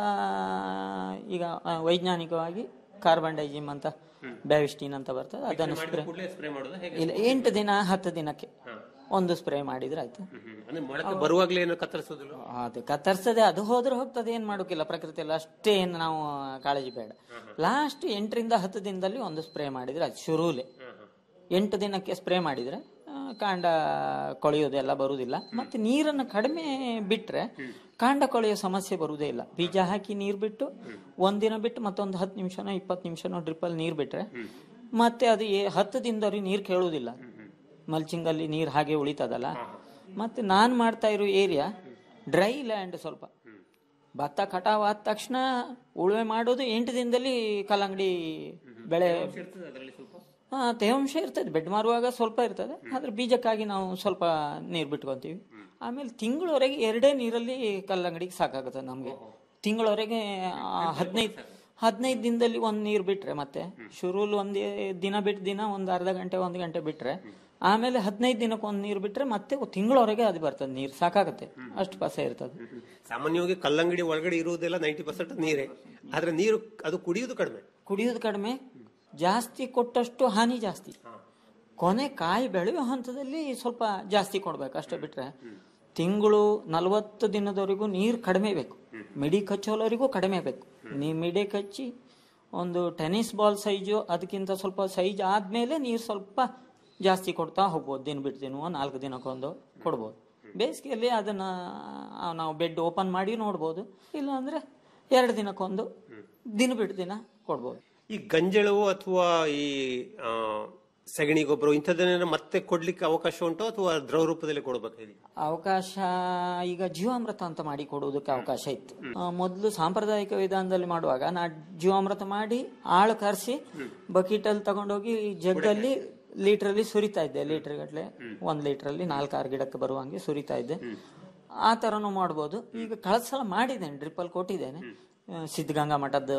ಈಗ ಆ, ವೈಜ್ಞಾನಿಕವಾಗಿ ಕಾರ್ಬನ್ ಡೈಜಿಮ್ ಅಂತ ಬ್ಯಾವಿಸ್ಟಿನ್ ಅಂತ ಬರ್ತದೆ ಅದನ್ನು ಸ್ಪ್ರೇ ಸ್ಪ್ರೇ ಮಾಡೋದು ಹೇಗೆ ಇಲ್ಲ ಎಂಟು ದಿನ ಹತ್ತು ದಿನಕ್ಕೆ ಒಂದು ಸ್ಪ್ರೇ ಮಾಡಿದ್ರೆ ಆಯ್ತು ಅಂದ್ರೆ ಮೊಳಕೆ ಬರುವಾಗ್ಲೇ ಏನು ಕತ್ತರಿಸೋದಿಲ್ಲ ಅದು ಕತ್ತರಿಸದೆ ಅದು ಹೋದ್ರೆ ಹೋಗ್ತದೆ ಏನ್ ಮಾಡೋಕಿಲ್ಲ ಪ್ರಕೃತಿಯಲ್ಲಿ ಅಷ್ಟೇ ಏನು ನಾವು ಕಾಳಜಿ ಬೇಡ ಲಾಸ್ಟ್ ಎಂಟರಿಂದ ಹತ್ತು ದಿನದಲ್ಲಿ ಒಂದು ಸ್ಪ್ರೇ ಮಾಡಿದ್ರೆ ಅದು ಶುರುಲೆ ಎಂಟು ದಿನಕ್ಕೆ ಸ್ಪ್ರೇ ಮಾಡಿದ್ರೆ ಆ, ಕಾಂಡ ಕೊಳೆಯೋದೆಲ್ಲ ಬರುವುದಿಲ್ಲ ಮತ್ತೆ ನೀರನ್ನು ಕಡಿಮೆ ಬಿಟ್ರೆ ಕಾಂಡ ಕೊಳೆಯೋ ಸಮಸ್ಯೆ ಬರುವುದೇ ಇಲ್ಲ ಬೀಜ ಹಾಕಿ ನೀರು ಬಿಟ್ಟು ಒಂದಿನ ಬಿಟ್ಟು ಮತ್ತೊಂದು ಹತ್ತು ನಿಮಿಷನೋ ಇಪ್ಪತ್ತು ನಿಮಿಷನೋ ಡ್ರಿಪ್ಪಲ್ಲಿ ನೀರು ಬಿಟ್ರೆ ಮತ್ತೆ ಅದು ಏ- ಹತ್ತು ದಿನದವರೆಗೆ ನೀರು ಕೇಳುವುದಿಲ್ಲ ಮಲ್ಚಿಂಗ್ ಅಲ್ಲಿ ನೀರು ಹಾಗೆ ಉಳಿತದಲ್ಲ ಮತ್ತೆ ನಾನು ಮಾಡ್ತಾ ಇರೋ ಏರಿಯಾ ಡ್ರೈ ಲ್ಯಾಂಡ್ ಸ್ವಲ್ಪ ಭತ್ತ ಕಟಾವ್ ಆದ ತಕ್ಷಣ ಉಳುಮೆ ಮಾಡೋದು ಎಂಟು ದಿನದಲ್ಲಿ ಕಲ್ಲಂಗಡಿ ಬೆಳೆ ಹಾ ತೇವಾಂಶ ಇರ್ತದೆ ಬೆಡ್ ಮಾರುವಾಗ ಸ್ವಲ್ಪ ಇರ್ತದೆ ಆದ್ರೆ ಬೀಜಕ್ಕಾಗಿ ನಾವು ಸ್ವಲ್ಪ ನೀರು ಬಿಟ್ಕೊಂತೀವಿ ಆಮೇಲೆ ತಿಂಗಳವರೆಗೆ ಎರಡೇ ನೀರಲ್ಲಿ ಕಲ್ಲಂಗಡಿಗೆ ಸಾಕಾಗುತ್ತೆ ನಮಗೆ ತಿಂಗಳವರೆಗೆ ಹದಿನೈದು ಹದಿನೈದು ದಿನದಲ್ಲಿ ಒಂದು ನೀರು ಬಿಟ್ರೆ ಮತ್ತೆ ಶುರುಲ್ ಒಂದು ದಿನ ಬಿಟ್ಟು ದಿನ ಒಂದು ಅರ್ಧ ಗಂಟೆ ಒಂದು ಗಂಟೆ ಬಿಟ್ರೆ ಆಮೇಲೆ ಹದಿನೈದು ದಿನಕ್ಕೆ ಒಂದು ನೀರು ಬಿಟ್ರೆ ಮತ್ತೆ ತಿಂಗಳವರೆಗೆ ಅದು ಬರ್ತದೆ ನೀರು ಸಾಕಾಗುತ್ತೆ ಅಷ್ಟು ಪಸ ಇರ್ತದೆ ಸಾಮಾನ್ಯವಾಗಿ ಕಲ್ಲಂಗಡಿ ಒಳಗಡೆ ಇರುವುದೆಲ್ಲ ನೈಂಟಿ ಪರ್ಸೆಂಟ್ ನೀರೇ ಆದ್ರೆ ನೀರು ಅದು ಕುಡಿಯುವುದು ಕಡಿಮೆ ಕುಡಿಯೋದು ಕಡಿಮೆ ಜಾಸ್ತಿ ಕೊಟ್ಟಷ್ಟು ಹಾನಿ ಜಾಸ್ತಿ ಕೊನೆ ಕಾಯಿ ಬೆಳೆಯೋ ಹಂತದಲ್ಲಿ ಸ್ವಲ್ಪ ಜಾಸ್ತಿ ಕೊಡ್ಬೇಕು ಅಷ್ಟೇ ಬಿಟ್ರೆ ತಿಂಗಳು ನಲವತ್ತು ದಿನದವರೆಗೂ ನೀರು ಕಡಿಮೆ ಬೇಕು ಮಿಡಿ ಕಚ್ಚೋಲವರೆಗೂ ಕಡಿಮೆ ಬೇಕು ನೀವು ಮಿಡಿ ಕಚ್ಚಿ ಒಂದು ಟೆನ್ನಿಸ್ ಬಾಲ್ ಸೈಜು ಅದಕ್ಕಿಂತ ಸ್ವಲ್ಪ ಸೈಜ್ ಆದ್ಮೇಲೆ ನೀರು ಸ್ವಲ್ಪ ಜಾಸ್ತಿ ಕೊಡ್ತಾ ಹೋಗ್ಬೋದು ದಿನ ಬಿಟ್ಟು ದಿನ ನಾಲ್ಕು ದಿನಕ್ಕೊಂದು ಕೊಡ್ಬೋದು ಬೇಸಿಗೆಯಲ್ಲಿ ಅದನ್ನ ಆ, ನಾವು ಬೆಡ್ ಓಪನ್ ಮಾಡಿ ನೋಡ್ಬೋದು ಇಲ್ಲ ಅಂದ್ರೆ ಎರಡು ದಿನಕ್ಕೊಂದು ದಿನ ಬಿಟ್ಟು ದಿನ ಕೊಡ್ಬೋದು ಈ ಗಂಜಳು ಅಥವಾ ಈ ಆ, ಸಗಣಿ ಗೊಬ್ಬರ ಇಂಥದ್ದನ್ನ ಮತ್ತೆ ಕೊಡ್ಲಿಕ್ಕೆ ಅವಕಾಶ ಉಂಟು ಅಥವಾ ದ್ರವ ರೂಪದಲ್ಲಿ ಕೊಡಬೇಕು ಅವಕಾಶ ಈಗ ಜೀವಾಮೃತ ಅಂತ ಮಾಡಿ ಕೊಡುವುದಕ್ಕೆ ಅವಕಾಶ ಇತ್ತು ಆ, ಮೊದಲು ಸಾಂಪ್ರದಾಯಿಕ ವಿಧಾನದಲ್ಲಿ ಮಾಡುವಾಗ ನಾ ಜೀವಾಮೃತ ಮಾಡಿ ಆಳು ಕರೆಸಿ ಬಕೀಟ್ ಅಲ್ಲಿ ತಗೊಂಡೋಗಿ ಜಗ್ಗಲ್ಲಿ ಲೀಟರ್ ಅಲ್ಲಿ ಸುರಿತಾ ಇದ್ದೆ ಲೀಟರ್ ಗಟ್ಲೆ ಒಂದ್ ಲೀಟರ್ ಅಲ್ಲಿ ನಾಲ್ಕಾರು ಗಿಡಕ್ಕೆ ಬರುವಂಗೆ ಸುರಿತಾ ಇದ್ದೆ ಆ ತರನು ಮಾಡ್ಬೋದು ಈಗ ಕಳೆದ ಸಲ ಮಾಡಿದ್ದೇನೆ ಡ್ರಿಪ್ ಅಲ್ಲಿ ಕೊಟ್ಟಿದ್ದೇನೆ ಆ, ಸಿದ್ಧಗಂಗಾ ಮಠದ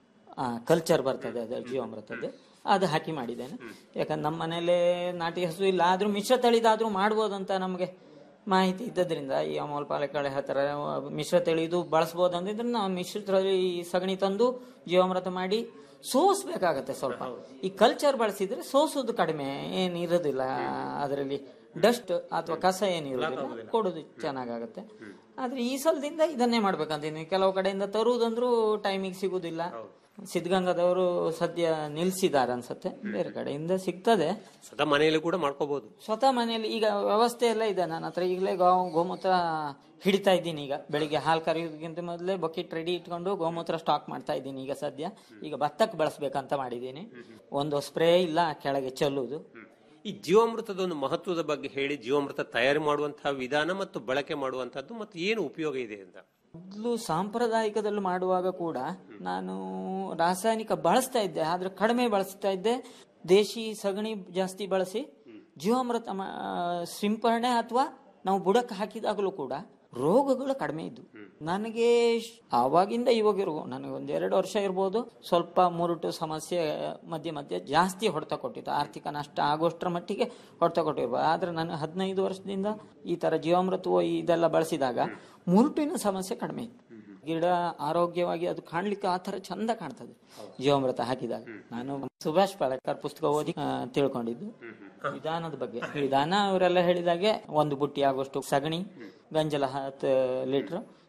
ಕಲ್ಚರ್ ಬರ್ತದೆ ಅದು ಜೀವಾಮೃತದ್ದು ಅದು ಹಾಕಿ ಮಾಡಿದ್ದೇನೆ ಯಾಕಂದ್ರೆ ನಮ್ಮ ಮನೇಲೆ ನಾಟಿ ಹಸು ಇಲ್ಲ ಆದ್ರೂ ಮಿಶ್ರ ತಳಿದಾದ್ರೂ ಮಾಡ್ಬೋದಂತ ನಮಗೆ ಮಾಹಿತಿ ಇದ್ದದ್ರಿಂದ ಈ ಅಮೋಲ್ ಪಾಲೆಕಾಳೆ ಹತ್ತಿರ ಮಿಶ್ರ ತಳಿದು ಬಳಸ್ಬೋದು ಅಂದಿದ್ರೆ ನಾವು ಮಿಶ್ರ ತಳಿ ಸಗಣಿ ತಂದು ಜೀವಾಮೃತ ಮಾಡಿ ಸೋಸ್ಬೇಕಾಗತ್ತೆ ಸ್ವಲ್ಪ ಈ ಕಲ್ಚರ್ ಬಳಸಿದ್ರೆ ಸೋಸೋದು ಕಡಿಮೆ ಏನ್ ಇರೋದಿಲ್ಲ ಅದರಲ್ಲಿ ಡಸ್ಟ್ ಅಥವಾ ಕಸ ಏನಿರೋದಿಲ್ಲ ಕೊಡೋದು ಚೆನ್ನಾಗಾಗತ್ತೆ ಆದ್ರೆ ಈ ಸಲದಿಂದ ಇದನ್ನೇ ಮಾಡ್ಬೇಕಂತೀನಿ ಕೆಲವು ಕಡೆಯಿಂದ ತರುವುದಂದ್ರೂ ಟೈಮಿಗೆ ಸಿಗುದಿಲ್ಲ ಸಿದ್ಧಗಂಗಾದವರು ಸದ್ಯ ನಿಲ್ಸಿದ್ದಾರೆ ಅನ್ಸತ್ತೆ ಬೇರೆ ಕಡೆಯಿಂದ ಸಿಗ್ತದೆ ಸ್ವತಃ ಮನೆಯಲ್ಲಿ ಕೂಡ ಮಾಡ್ಕೋಬಹುದು ಸ್ವತಃ ಮನೆಯಲ್ಲಿ ಈಗ ವ್ಯವಸ್ಥೆ ಎಲ್ಲ ಇದೆ ನನ್ನ ಹತ್ರ ಈಗಲೇ ಗೋ ಗೋಮೂತ್ರ ಹಿಡಿತಾ ಇದ್ದೀನಿ ಈಗ ಬೆಳಿಗ್ಗೆ ಹಾಲು ಕರೆಯೋದಕ್ಕಿಂತ ಮೊದಲೇ ಬಕೆಟ್ ರೆಡಿ ಇಟ್ಕೊಂಡು ಗೋಮೂತ್ರ ಸ್ಟಾಕ್ ಮಾಡ್ತಾ ಇದ್ದೀನಿ ಈಗ ಸದ್ಯ ಈಗ ಭತ್ತಕ್ಕೆ ಬಳಸ್ಬೇಕಂತ ಮಾಡಿದ್ದೀನಿ ಒಂದು ಸ್ಪ್ರೇ ಇಲ್ಲ ಕೆಳಗೆ ಚೆಲ್ಲುವುದು ಈ ಜೀವಾಮೃತದ ಒಂದು ಮಹತ್ವದ ಬಗ್ಗೆ ಹೇಳಿ ಜೀವಾಮೃತ ತಯಾರು ಮಾಡುವಂತಹ ವಿಧಾನ ಮತ್ತು ಬಳಕೆ ಮಾಡುವಂತಹದ್ದು ಮತ್ತು ಏನು ಉಪಯೋಗ ಇದೆ ಅಂತ ಮೊದಲು ಸಾಂಪ್ರದಾಯಿಕದಲ್ಲಿ ಮಾಡುವಾಗ ಕೂಡ ನಾನು ರಾಸಾಯನಿಕ ಬಳಸ್ತಾ ಇದ್ದೆ ಆದ್ರೆ ಕಡಿಮೆ ಬಳಸ್ತಾ ಇದ್ದೆ ದೇಶಿ ಸಗಣಿ ಜಾಸ್ತಿ ಬಳಸಿ ಜೀವಾಮೃತ ಮಾ- ಸಿಂಪರಣೆ ಅಥವಾ ನಾವು ಬುಡಕ್ಕೆ ಹಾಕಿದಾಗಲೂ ಕೂಡ ರೋಗಗಳು ಕಡಿಮೆ ಇದ್ವು ನನಗೆ ಶ್- ಆವಾಗಿಂದ ಇವಾಗಿರೋ ನನಗೆ ಒಂದ್ ಎರಡು ವರ್ಷ ಇರ್ಬೋದು ಸ್ವಲ್ಪ ಮುರುಟು ಸಮಸ್ಯೆ ಮಧ್ಯೆ ಮಧ್ಯೆ ಜಾಸ್ತಿ ಹೊಡೆತ ಕೊಟ್ಟಿತ್ತು ಆರ್ಥಿಕ ನಷ್ಟ ಆಗೋಷ್ಟರ ಮಟ್ಟಿಗೆ ಹೊಡೆತ ಕೊಟ್ಟಿರ್ಬೋದು ಆದ್ರೆ ನಾನು ಹದಿನೈದು ವರ್ಷದಿಂದ ಈ ತರ ಜೀವಾಮೃತ ಇದೆಲ್ಲ ಬಳಸಿದಾಗ ಮುರುಟಿನ ಸಮಸ್ಯೆ ಕಡಿಮೆ ಇತ್ತು ಗಿಡ ಆರೋಗ್ಯವಾಗಿ ಅದು ಕಾಣ್ಲಿಕ್ಕೆ ಆ ತರ ಚಂದ ಕಾಣ್ತದೆ ಜೀವಾಮೃತ ಹಾಕಿದಾಗ ನಾನು ಸುಭಾಷ್ ಪಾಳಕರ್ ಪುಸ್ತಕ ಓದಿ ಆ, ತಿಳ್ಕೊಂಡಿದ್ದು ವಿಧಾನದ ಬಗ್ಗೆ ವಿಧಾನ ಅವರೆಲ್ಲ ಹೇಳಿದಾಗೆ ಒಂದು ಬುಟ್ಟಿ ಆಗುವಷ್ಟು ಸಗಣಿ ಗಂಜಲ ಹತ್ತು ಲೀಟರ್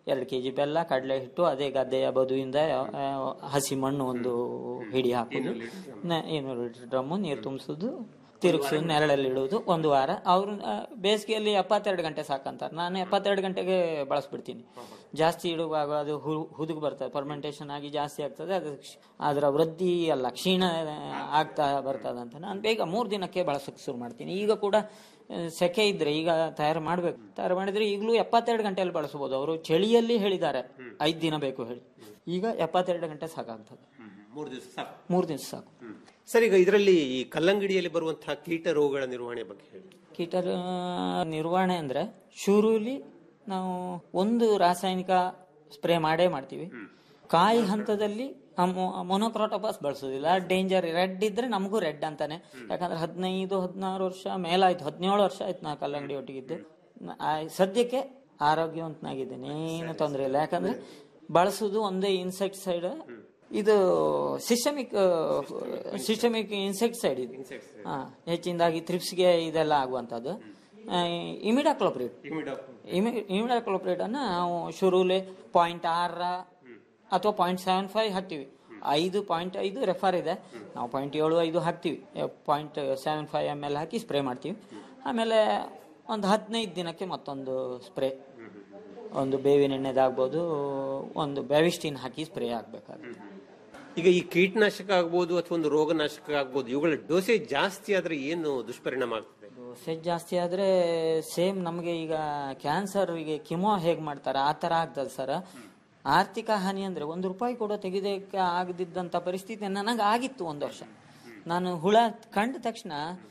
ಎರಡು ಕೆ ಜಿ ಬೆಲ್ಲ ಕಡಲೆ ಹಿಟ್ಟು ಅದೇ ಗದ್ದೆಯ ಬದುವಿಂದ ಆ, ಹಸಿ ಮಣ್ಣು ಒಂದು ಹಿಡಿ ಹಾಕುದು ನ- ಇನ್ನೂರು ಲೀಟರ್ ಡ್ರಮ್ಮು ನೀರು ತುಂಬಿಸೋದು ತಿರುಗಿಸೋದು ನೆರಳಲ್ಲಿ ಇಡುವುದು ಒಂದು ವಾರ ಅವರು ಬೇಸಿಗೆಯಲ್ಲಿ ಎಪ್ಪತ್ತೆರಡು ಗಂಟೆ ಸಾಕಂತಾರೆ ನಾನು ಎಪ್ಪತ್ತೆರಡು ಗಂಟೆಗೆ ಬಳಸ್ಬಿಡ್ತೀನಿ ಜಾಸ್ತಿ ಇಡುವಾಗ ಅದು ಹು- ಹುದುಗ್ ಬರ್ತದೆ ಪರ್ಮೆಂಟೇಷನ್ ಆಗಿ ಜಾಸ್ತಿ ಆಗ್ತದೆ ಅದು ಕ್ಷ- ಅದರ ವೃದ್ಧಿ ಅಲ್ಲ ಕ್ಷೀಣ ಆಗ್ತಾ ಬರ್ತದೆ ಅಂತ ನಾನು ಬೇಗ ಮೂರು ದಿನಕ್ಕೆ ಬಳಸಕ್ಕೆ ಶುರು ಮಾಡ್ತೀನಿ ಈಗ ಕೂಡ ಆ, ಸೆಕೆ ಇದ್ರೆ ಈಗ ತಯಾರು ಮಾಡ್ಬೇಕು ತಯಾರು ಮಾಡಿದ್ರೆ ಈಗಲೂ ಎಪ್ಪತ್ತೆರಡು ಗಂಟೆಯಲ್ಲಿ ಬಳಸಬಹುದು ಅವರು ಚಳಿಯಲ್ಲಿ ಹೇಳಿದ್ದಾರೆ ಐದು ದಿನ ಬೇಕು ಹೇಳಿ ಈಗ ಎಪ್ಪತ್ತೆರಡು ಗಂಟೆ ಸಾಕಾಗ್ತದೆ ಮೂರು ದಿವಸ ಸಾಕು ಮೂರು ದಿವಸ ಸಾಕು ಸರ್ ಈಗ ಇದರಲ್ಲಿ ಈ ಕಲ್ಲಂಗಡಿಯಲ್ಲಿ ಬರುವಂತಹ ಕೀಟ ರೋಗಗಳ ನಿರ್ವಹಣೆ ಬಗ್ಗೆ ಹೇಳಿ ಕೀಟ ನಿರ್ವಹಣೆ ಅಂದ್ರೆ ಶುರುಲಿ ನಾವು ಒಂದು ರಾಸಾಯನಿಕ ಸ್ಪ್ರೇ ಮಾಡೇ ಮಾಡ್ತೀವಿ ಕಾಯಿ ಹಂತದಲ್ಲಿ ಮೊನೋಕ್ರೋಟೋಪಾಸ್ ಬಳಸೋದಿಲ್ಲ ಡೇಂಜರ್ ರೆಡ್ ಇದ್ರೆ ನಮಗೂ ರೆಡ್ ಅಂತಾನೆ ಯಾಕಂದ್ರೆ ಹದಿನೈದು ಹದಿನಾರು ವರ್ಷ ಮೇಲಾಯ್ತು ಹದಿನೇಳು ವರ್ಷ ಆಯ್ತು ನಾ ಕಲ್ಲಂಗಡಿ ಒಟ್ಟಿಗಿದ್ದು ನ- ಆ, ಸದ್ಯಕ್ಕೆ ಆರೋಗ್ಯವಂತನಾಗಿದ್ದೇನೆ ಏನು ತೊಂದರೆ ಇಲ್ಲ ಯಾಕಂದ್ರೆ ಬಳಸೋದು ಒಂದೇ ಇನ್ಸೆಕ್ಟಿಸೈಡ್ ಇದು ಸಿಸ್ಟಮಿಕ್ ಸಿಸ್ಟಮಿಕ್ ಇನ್ಸೆಕ್ಟಿಸೈಡ್ ಇದು ಹಾ ಹೆಚ್ಚಿನದಾಗಿ ಥ್ರಿಪ್ಸ್ಗೆ ಇದೆಲ್ಲ ಆಗುವಂಥದ್ದು ಇಮಿಡಾಕ್ಲೋಪ್ರೇಟ್ ಇಮಿಡಾಕ್ಲೋಪ್ರೇಟ್ ಅನ್ನ ನಾವು ಶುರುಲೆ ಪಾಯಿಂಟ್ ಆರ ಅಥವಾ ಪಾಯಿಂಟ್ ಸೆವೆನ್ ಫೈವ್ ಹಾಕ್ತೀವಿ ಐದು ಪಾಯಿಂಟ್ ಐದು ರೆಫರ್ ಇದೆ ನಾವು ಪಾಯಿಂಟ್ ಏಳು ಐದು ಹಾಕ್ತೀವಿ point seven five M L ಹಾಕಿ ಸ್ಪ್ರೇ ಮಾಡ್ತೀವಿ ಆಮೇಲೆ ಒಂದು ಹದಿನೈದು ದಿನಕ್ಕೆ ಮತ್ತೊಂದು ಸ್ಪ್ರೇ ಒಂದು ಬೇವಿನ ಎಣ್ಣೆದಾಗ್ಬೋದು ಒಂದು ಬೆವಿಸ್ಟಿನ್ ಹಾಕಿ ಸ್ಪ್ರೇ ಆಗ್ಬೇಕಾಗುತ್ತೆ ಈಗ ಈ ಕೀಟನಾಶಕ ಆಗ್ಬೋದು ಅಥವಾ ಒಂದು ರೋಗನಾಶಕ ಆಗ್ಬೋದು ಇವುಗಳ ಡೋಸೇಜ್ ಜಾಸ್ತಿ ಆದ್ರೆ ಏನು ದುಷ್ಪರಿಣಾಮ ಆಗ್ತದೆ ಡೋಸೇಜ್ ಜಾಸ್ತಿ ಆದ್ರೆ ಸೇಮ್ ನಮಗೆ ಈಗ ಕ್ಯಾನ್ಸರ್ ಗೆ ಕಿಮೋ ಹೇಗ್ ಮಾಡ್ತಾರೆ ಆ ತರ ಆಗ್ತದೆ ಸರ್ ಆರ್ಥಿಕ ಹಾನಿ ಅಂದ್ರೆ ಒಂದು ರೂಪಾಯಿ ಕೂಡ ತೆಗೆದಕ್ಕೆ ಆಗದಿದ್ದಂತ ಪರಿಸ್ಥಿತಿ ನನಗೆ ಆಗಿತ್ತು ಒಂದು ವರ್ಷ ನಾನು ಹುಳ ಕಂಡ ತಕ್ಷಣ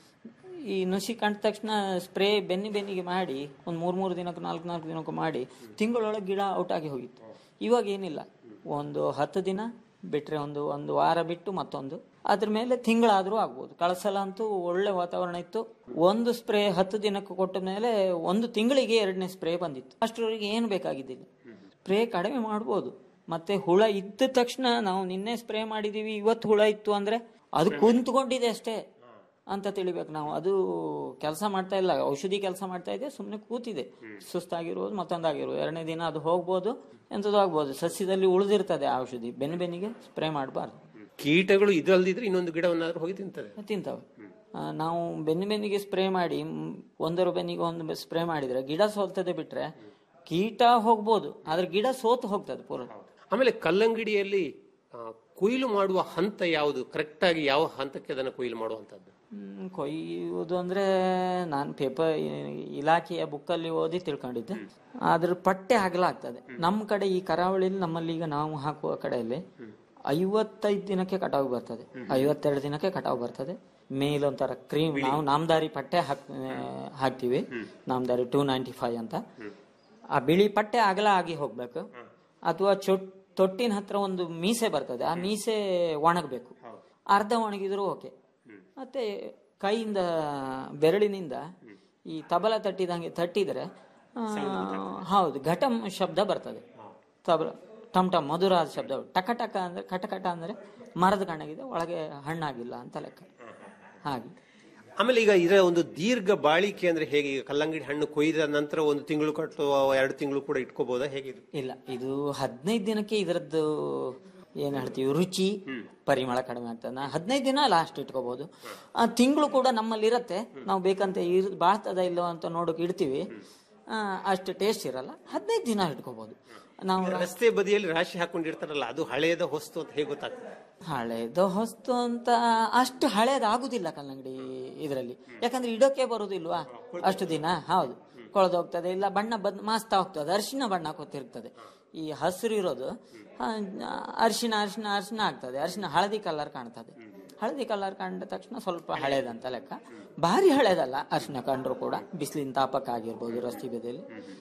ಈ ನುಸಿ ಕಂಡ ತಕ್ಷಣ ಸ್ಪ್ರೇ ಬೆನ್ನಿ ಬೆನ್ನಿಗೆ ಮಾಡಿ ಒಂದು ಮೂರು ಮೂರು ದಿನಕ್ಕೆ ನಾಲ್ಕು ನಾಲ್ಕು ದಿನಕ್ಕೆ ಮಾಡಿ ತಿಂಗಳೊಳಗೆ ಗಿಡ ಔಟ್ ಆಗಿ ಹೋಗಿತ್ತು ಇವಾಗ ಏನಿಲ್ಲ ಒಂದು ಹತ್ತು ದಿನ ಬಿಟ್ರೆ ಒಂದು ಒಂದು ವಾರ ಬಿಟ್ಟು ಮತ್ತೊಂದು ಅದ್ರ ಮೇಲೆ ತಿಂಗಳಾದ್ರೂ ಆಗ್ಬೋದು ಕಳಸಲ ಅಂತೂ ಒಳ್ಳೆ ವಾತಾವರಣ ಇತ್ತು ಒಂದು ಸ್ಪ್ರೇ ಹತ್ತು ದಿನಕ್ಕೆ ಕೊಟ್ಟ ಮೇಲೆ ಒಂದು ತಿಂಗಳಿಗೆ ಎರಡನೇ ಸ್ಪ್ರೇ ಬಂದಿತ್ತು ಅಷ್ಟರವರೆಗೆ ಏನು ಬೇಕಾಗಿದ್ದಿಲ್ಲ ಸ್ಪ್ರೇ ಕಡಿಮೆ ಮಾಡ್ಬೋದು ಮತ್ತೆ ಹುಳ ಇದ್ದ ತಕ್ಷಣ ನಾವು ನಿನ್ನೆ ಸ್ಪ್ರೇ ಮಾಡಿದೀವಿ ಇವತ್ತು ಹುಳ ಇತ್ತು ಅಂದ್ರೆ ಅದು ಕುಂತ್ಕೊಂಡಿದೆ ಅಷ್ಟೇ ಅಂತ ತಿಳಿಬೇಕು ನಾವು ಅದು ಕೆಲಸ ಮಾಡ್ತಾ ಇಲ್ಲ ಔಷಧಿ ಕೆಲಸ ಮಾಡ್ತಾ ಇದೆ ಸುಮ್ಮನೆ ಕೂತಿದೆ ಸುಸ್ತಾಗಿರ್ಬೋದು ಮತ್ತೊಂದಾಗಿರ್ಬೋದು ಎರಡನೇ ದಿನ ಅದು ಹೋಗ್ಬೋದು ಎಂಥದ್ದು ಆಗ್ಬೋದು ಸಸ್ಯದಲ್ಲಿ ಉಳಿದಿರ್ತದೆ ಆ ಔಷಧಿ ಬೆನ್ನು ಬೆನ್ನಿಗೆ ಸ್ಪ್ರೇ ಮಾಡಬಾರ್ದು ಕೀಟಗಳು ಇದಲ್ದಿದ್ರೆ ಇನ್ನೊಂದು ಗಿಡವನ್ನಾದ್ರೂ ಹೋಗಿ ತಿಂತದೆ ತಿಂತವೆ ಆ, ನಾವು ಬೆನ್ನು ಬೆನ್ನಿಗೆ ಸ್ಪ್ರೇ ಮಾಡಿ ಮ್, ಒಂದರ ಬೆನ್ನಿಗೆ ಒಂದು ಸ್ಪ್ರೇ ಮಾಡಿದ್ರೆ ಗಿಡ ಸೋಲ್ತದೆ ಬಿಟ್ರೆ ಕೀಟ ಹೋಗ್ಬೋದು ಆದ್ರೆ ಗಿಡ ಸೋತು ಹೋಗ್ತದೆ ಪೂರ ಆಮೇಲೆ ಕಲ್ಲಂಗಡಿಯಲ್ಲಿ ಆ, ಕೊಯ್ಲು ಮಾಡುವ ಹಂತ ಯಾವುದು ಕರೆಕ್ಟ್ ಆಗಿ ಯಾವ ಹಂತಕ್ಕೆ ಅದನ್ನು ಕೊಯ್ಲು ಮಾಡುವಂತದ್ದು ಹ್ಮ್, ಕೊಯ್ಯುವುದು ಅಂದ್ರೆ ನಾನು ಪೇಪರ್ ಇಲಾಖೆಯ ಬುಕ್ಕಲ್ಲಿ ಓದಿ ತಿಳ್ಕೊಂಡಿದ್ದೆ ಅದ್ರ ಪಟ್ಟೆ ಹಗಲಾಗ್ತದೆ ನಮ್ಮ ಕಡೆ ಈ ಕರಾವಳಿಯಲ್ಲಿ ನಮ್ಮಲ್ಲಿ ಈಗ ನಾವು ಹಾಕುವ ಕಡೆಯಲ್ಲಿ ಐವತ್ತೈದು ದಿನಕ್ಕೆ ಕಟಾವು ಬರ್ತದೆ ಐವತ್ತೆರಡು ದಿನಕ್ಕೆ ಕಟಾವು ಬರ್ತದೆ ಮೇಲೊಂಥರ ಕ್ರೀಮ್ ನಾವು ನಾಮದಾರಿ ಪಟ್ಟೆ ಹಾಕ್ ಹಾಕ್ತಿವಿ ನಾಮದಾರಿ ಟೂ ನೈಂಟಿ ಫೈವ್ ಅಂತ ಆ ಬಿಳಿ ಪಟ್ಟೆ ಅಗಲ ಆಗಿ ಹೋಗ್ಬೇಕು ಅಥವಾ ಚೊಟ್ ತೊಟ್ಟಿನ ಹತ್ರ ಒಂದು ಮೀಸೆ ಬರ್ತದೆ ಆ ಮೀಸೆ ಒಣಗಬೇಕು ಅರ್ಧ ಒಣಗಿದ್ರು ಓಕೆ ಮತ್ತೆ ಕೈಯಿಂದ ಬೆರಳಿನಿಂದ ಈ ತಬಲ ತಟ್ಟಿದಂಗೆ ತಟ್ಟಿದ್ರೆ ಆ, ಹೌದು ಘಟಂ ಶಬ್ದ ಬರ್ತದೆ ತಬಲ ಟಮ್ ಟಮ್ ಮಧುರಾದ ಶಬ್ದ ಟಕ ಟಕ ಅಂದ್ರೆ ಕಟಕಟ ಅಂದ್ರೆ ಮರದ ಕಣ್ಣಾಗಿದೆ ಒಳಗೆ ಹಣ್ಣಾಗಿಲ್ಲ ಅಂತ ಲೆಕ್ಕ ಹಾಗೆ ಆಮೇಲೆ ಈಗ ಇದರ ಒಂದು ದೀರ್ಘ ಬಾಳಿಕೆ ಅಂದ್ರೆ ಹೇಗೆ ಈಗ ಕಲ್ಲಂಗಡಿ ಹಣ್ಣು ಕೊಯ್ದ ನಂತರ ಒಂದು ತಿಂಗಳು ಕಟ್ಟು ಎರಡು ತಿಂಗಳು ಕೂಡ ಇಟ್ಕೋಬಹುದಾ ಹೇಗೆ ಇದು? ಇಲ್ಲ ಇದು ಹದಿನೈದು ದಿನಕ್ಕೆ ಇದರದ್ದು ಏನ್ ಹೇಳ್ತೀವಿ ರುಚಿ ಪರಿಮಳ ಕಡಿಮೆ ಆಗ್ತದೆ ನಾ ಹದಿನೈದು ದಿನ ಲಾಸ್ಟ್ ಇಟ್ಕೋಬಹುದು ಆ ತಿಂಗಳು ಕೂಡ ನಮ್ಮಲ್ಲಿ ಇರತ್ತೆ ನಾವು ಬೇಕಂತ ಇರ್ ಬಾಳ್ತದ ಇಲ್ಲೋ ಅಂತ ನೋಡೋಕೆ ಇಡ್ತೀವಿ ಆ, ಅಷ್ಟು ಟೇಸ್ಟ್ ಇರಲ್ಲ ಹದಿನೈದು ದಿನ ಇಟ್ಕೋಬಹುದು ನಾವು ರಸ್ತೆ ಬದಿಯಲ್ಲಿ ರಾಶಿ ಹಾಕೊಂಡಿರ್ತಾರಲ್ಲ ಅದು ಹಳೆಯದ ಹೊಸ್ತು ಅಂತ ಹೇಗೆ ಗೊತ್ತಾಗ್ತದೆ ಹಳೇದು ಹೊಸ್ತು ಅಂತ ಅಷ್ಟು ಹಳೇದಾಗುದಿಲ್ಲ ಕಲ್ಲಂಗಡಿ ಇದರಲ್ಲಿ ಯಾಕಂದ್ರೆ ಇಡೋಕೆ ಬರುದಿಲ್ವಾ ಅಷ್ಟು ದಿನ ಹೌದು ಕೊಳೆದೋಗ್ತದೆ ಇಲ್ಲ ಬಣ್ಣ ಬದ್ ಮಾಸ್ತಾ ಹೋಗ್ತದೆ ಅರಿಶಿನ ಬಣ್ಣ ಕೊತ್ತಿರ್ತದೆ ಈ ಹಸಿರು ಇರೋದು ಆ, ಅರಿಶಿನ ಅರಿಶಿನ ಅರಿಶಿನ ಆಗ್ತದೆ ಅರಿಶಿನ ಹಳದಿ ಕಲರ್ ಕಾಣ್ತದೆ ಹಳದಿ ಕಲರ್ ಕಂಡ ತಕ್ಷಣ ಸ್ವಲ್ಪ ಹಳೇದಂತ ಲೆಕ್ಕ ಭಾರಿ ಹಳೇದಲ್ಲ ಅರಿಶಿನ ಕಂಡ್ರು ಕೂಡ ಬಿಸಿಲಿನ ತಾಪಕ್ಕಾಗಿರ್ಬೋದು ರಸ್ತೆ ಬದಿಯಲ್ಲಿ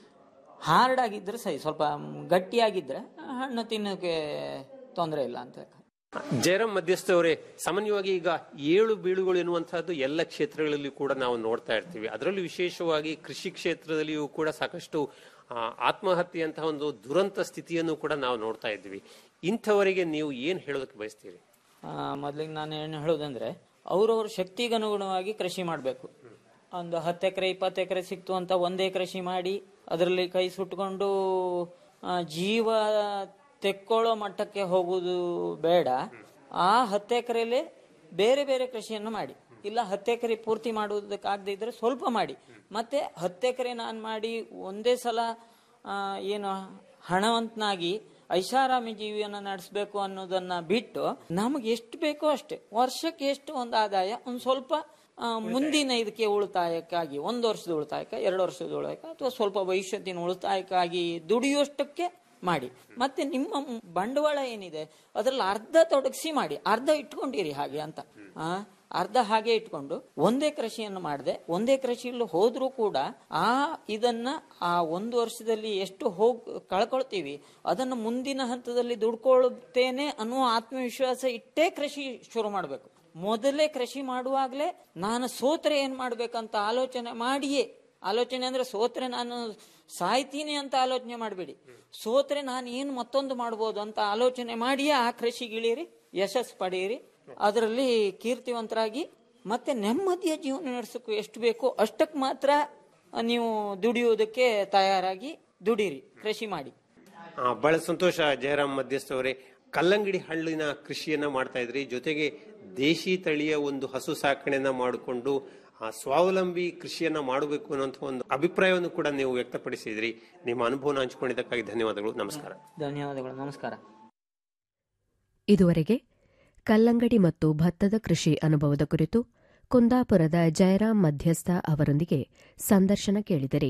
ಹಾರ್ಡ್ ಆಗಿದ್ರೆ ಸರಿ ಸ್ವಲ್ಪ ಗಟ್ಟಿಯಾಗಿದ್ರೆ ಹಣ್ಣು ತಿನ್ನೋಕೆ ತೊಂದರೆ ಇಲ್ಲ ಅಂತ ಲೆಕ್ಕ ಜಯರಾಮ್ ಮಧ್ಯಸ್ಥ ಅವರೇ ಸಾಮಾನ್ಯವಾಗಿ ಈಗ ಏಳು ಬೀಳುಗಳು ಎನ್ನುವಂತಹದ್ದು ಎಲ್ಲ ಕ್ಷೇತ್ರಗಳಲ್ಲಿ ಕೂಡ ನಾವು ನೋಡ್ತಾ ಇರ್ತೀವಿ ಅದರಲ್ಲೂ ವಿಶೇಷವಾಗಿ ಕೃಷಿ ಕ್ಷೇತ್ರದಲ್ಲಿಯೂ ಕೂಡ ಸಾಕಷ್ಟು ಆ, ಆತ್ಮಹತ್ಯೆಯಂತಹ ಒಂದು ದುರಂತ ಸ್ಥಿತಿಯನ್ನು ಕೂಡ ನಾವು ನೋಡ್ತಾ ಇದ್ವಿ ಇಂಥವರಿಗೆ ನೀವು ಏನ್ ಹೇಳೋದಕ್ಕೆ ಬಯಸ್ತೀರಿ ಆ, ಮೊದ್ಲಿಗೆ ನಾನು ಏನು ಹೇಳೋದಂದ್ರೆ ಅವ್ರವ್ರ ಶಕ್ತಿಗೆ ಅನುಗುಣವಾಗಿ ಕೃಷಿ ಮಾಡಬೇಕು ಒಂದು ಹತ್ತು ಎಕರೆ ಇಪ್ಪತ್ತು ಎಕರೆ ಸಿಕ್ತು ಅಂತ ಒಂದೇ ಕೃಷಿ ಮಾಡಿ ಅದರಲ್ಲಿ ಕೈ ಸುಟ್ಕೊಂಡು ಆ, ಜೀವ ತೆಕ್ಕೊಳ್ಳೋ ಮಟ್ಟಕ್ಕೆ ಹೋಗುವುದು ಬೇಡ ಆ ಹತ್ತು ಎಕರೆಯಲ್ಲಿ ಬೇರೆ ಬೇರೆ ಕೃಷಿಯನ್ನು ಮಾಡಿ ಇಲ್ಲ ಹತ್ತು ಎಕರೆ ಪೂರ್ತಿ ಮಾಡುವುದಕ್ಕಾಗದೇ ಇದ್ರೆ ಸ್ವಲ್ಪ ಮಾಡಿ ಮತ್ತೆ ಹತ್ತು ಎಕರೆ ನಾನು ಮಾಡಿ ಒಂದೇ ಸಲ ಆ, ಏನು ಹಣವಂತನಾಗಿ ಐಷಾರಾಮಿ ಜೀವಿಯನ್ನು ನಡೆಸಬೇಕು ಅನ್ನೋದನ್ನ ಬಿಟ್ಟು ನಮಗೆ ಎಷ್ಟು ಬೇಕೋ ಅಷ್ಟೇ ವರ್ಷಕ್ಕೆ ಎಷ್ಟು ಒಂದು ಆದಾಯ ಒಂದು ಸ್ವಲ್ಪ ಆ, ಮುಂದಿನ ಇದಕ್ಕೆ ಉಳಿತಾಯಕ್ಕಾಗಿ ಒಂದು ವರ್ಷದ ಉಳಿತಾಯಕ್ಕೆ ಎರಡು ವರ್ಷದ ಉಳಿತಾಯ ಅಥವಾ ಸ್ವಲ್ಪ ಭವಿಷ್ಯತ್ತಿನ ಉಳಿತಾಯಕ್ಕಾಗಿ ದುಡಿಯುವಷ್ಟಕ್ಕೆ ಮಾಡಿ ಮತ್ತೆ ನಿಮ್ಮ ಮ್- ಬಂಡವಾಳ ಏನಿದೆ ಅದ್ರಲ್ಲಿ ಅರ್ಧ ತೊಡಗಿಸಿ ಮಾಡಿ ಅರ್ಧ ಇಟ್ಕೊಂಡಿರಿ ಹಾಗೆ ಅಂತ ಆ ಅರ್ಧ ಹಾಗೆ ಇಟ್ಕೊಂಡು ಒಂದೇ ಕೃಷಿಯನ್ನು ಮಾಡದೆ ಒಂದೇ ಕೃಷಿಯಲ್ಲಿ ಹೋದ್ರೂ ಕೂಡ ಆ ಇದನ್ನ ಆ ಒಂದು ವರ್ಷದಲ್ಲಿ ಎಷ್ಟು ಹೋಗ್ ಕಳ್ಕೊಳ್ತೀವಿ ಅದನ್ನು ಮುಂದಿನ ಹಂತದಲ್ಲಿ ದುಡ್ಕೊಳ್ತೇನೆ ಅನ್ನುವ ಆತ್ಮವಿಶ್ವಾಸ ಇಟ್ಟೇ ಕೃಷಿ ಶುರು ಮಾಡಬೇಕು ಮೊದಲೇ ಕೃಷಿ ಮಾಡುವಾಗಲೇ ನಾನು ಸೋತ್ರೆ ಏನ್ ಮಾಡ್ಬೇಕಂತ ಆಲೋಚನೆ ಮಾಡಿಯೇ ಆಲೋಚನೆ ಅಂದ್ರೆ ಸೋತ್ರೆ ನಾನು ಸಾಯ್ತೀನಿ ಅಂತ ಆಲೋಚನೆ ಮಾಡಬೇಡಿ ಸೋತ್ರೆ ನಾನು ಏನು ಮತ್ತೊಂದು ಮಾಡ್ಬೋದು ಅಂತ ಆಲೋಚನೆ ಮಾಡಿಯೇ ಆ ಕೃಷಿಗಿಳಿರಿ ಯಶಸ್ಸು ಪಡೆಯಿರಿ ಅದರಲ್ಲಿ ಕೀರ್ತಿವಂತರಾಗಿ ಮತ್ತೆ ನೆಮ್ಮದಿಯ ಜೀವನ ನಡೆಸೋಕೆ ಎಷ್ಟು ಬೇಕೋ ಅಷ್ಟಕ್ಕೆ ಮಾತ್ರ ನೀವು ದುಡಿಯುವುದಕ್ಕೆ ತಯಾರಾಗಿ ದುಡೀರಿ ಕೃಷಿ ಮಾಡಿ ಆ, ಬಹಳ ಸಂತೋಷ ಜಯರಾಮ್ ಮಧ್ಯಸ್ಥ ಅವರೇ ಕಲ್ಲಂಗಡಿ ಹಳ್ಳಿನ ಕೃಷಿಯನ್ನ ಮಾಡ್ತಾ ಇದ್ರಿ ಜೊತೆಗೆ ದೇಶಿ ತಳಿಯ ಒಂದು ಹಸು ಸಾಕಣೆಯನ್ನ ಮಾಡಿಕೊಂಡು ಆ ಸ್ವಾವಲಂಬಿ ಕೃಷಿಯನ್ನ ಮಾಡಬೇಕು ಅನ್ನೋಂಥ ಒಂದು ಅಭಿಪ್ರಾಯವನ್ನು ಕೂಡ ನೀವು ವ್ಯಕ್ತಪಡಿಸಿದ್ರಿ ನಿಮ್ಮ ಅನುಭವನ ಹಂಚಿಕೊಂಡಿದ್ದಕ್ಕಾಗಿ ಧನ್ಯವಾದಗಳು ನಮಸ್ಕಾರ ಧನ್ಯವಾದಗಳು ನಮಸ್ಕಾರ ಇದುವರೆಗೆ ಕಲ್ಲಂಗಡಿ ಮತ್ತು ಭತ್ತದ ಕೃಷಿ ಅನುಭವದ ಕುರಿತು ಕುಂದಾಪುರದ ಜಯರಾಮ್ ಮಧ್ಯಸ್ಥ ಅವರೊಂದಿಗೆ ಸಂದರ್ಶನ ಕೇಳಿದಿರಿ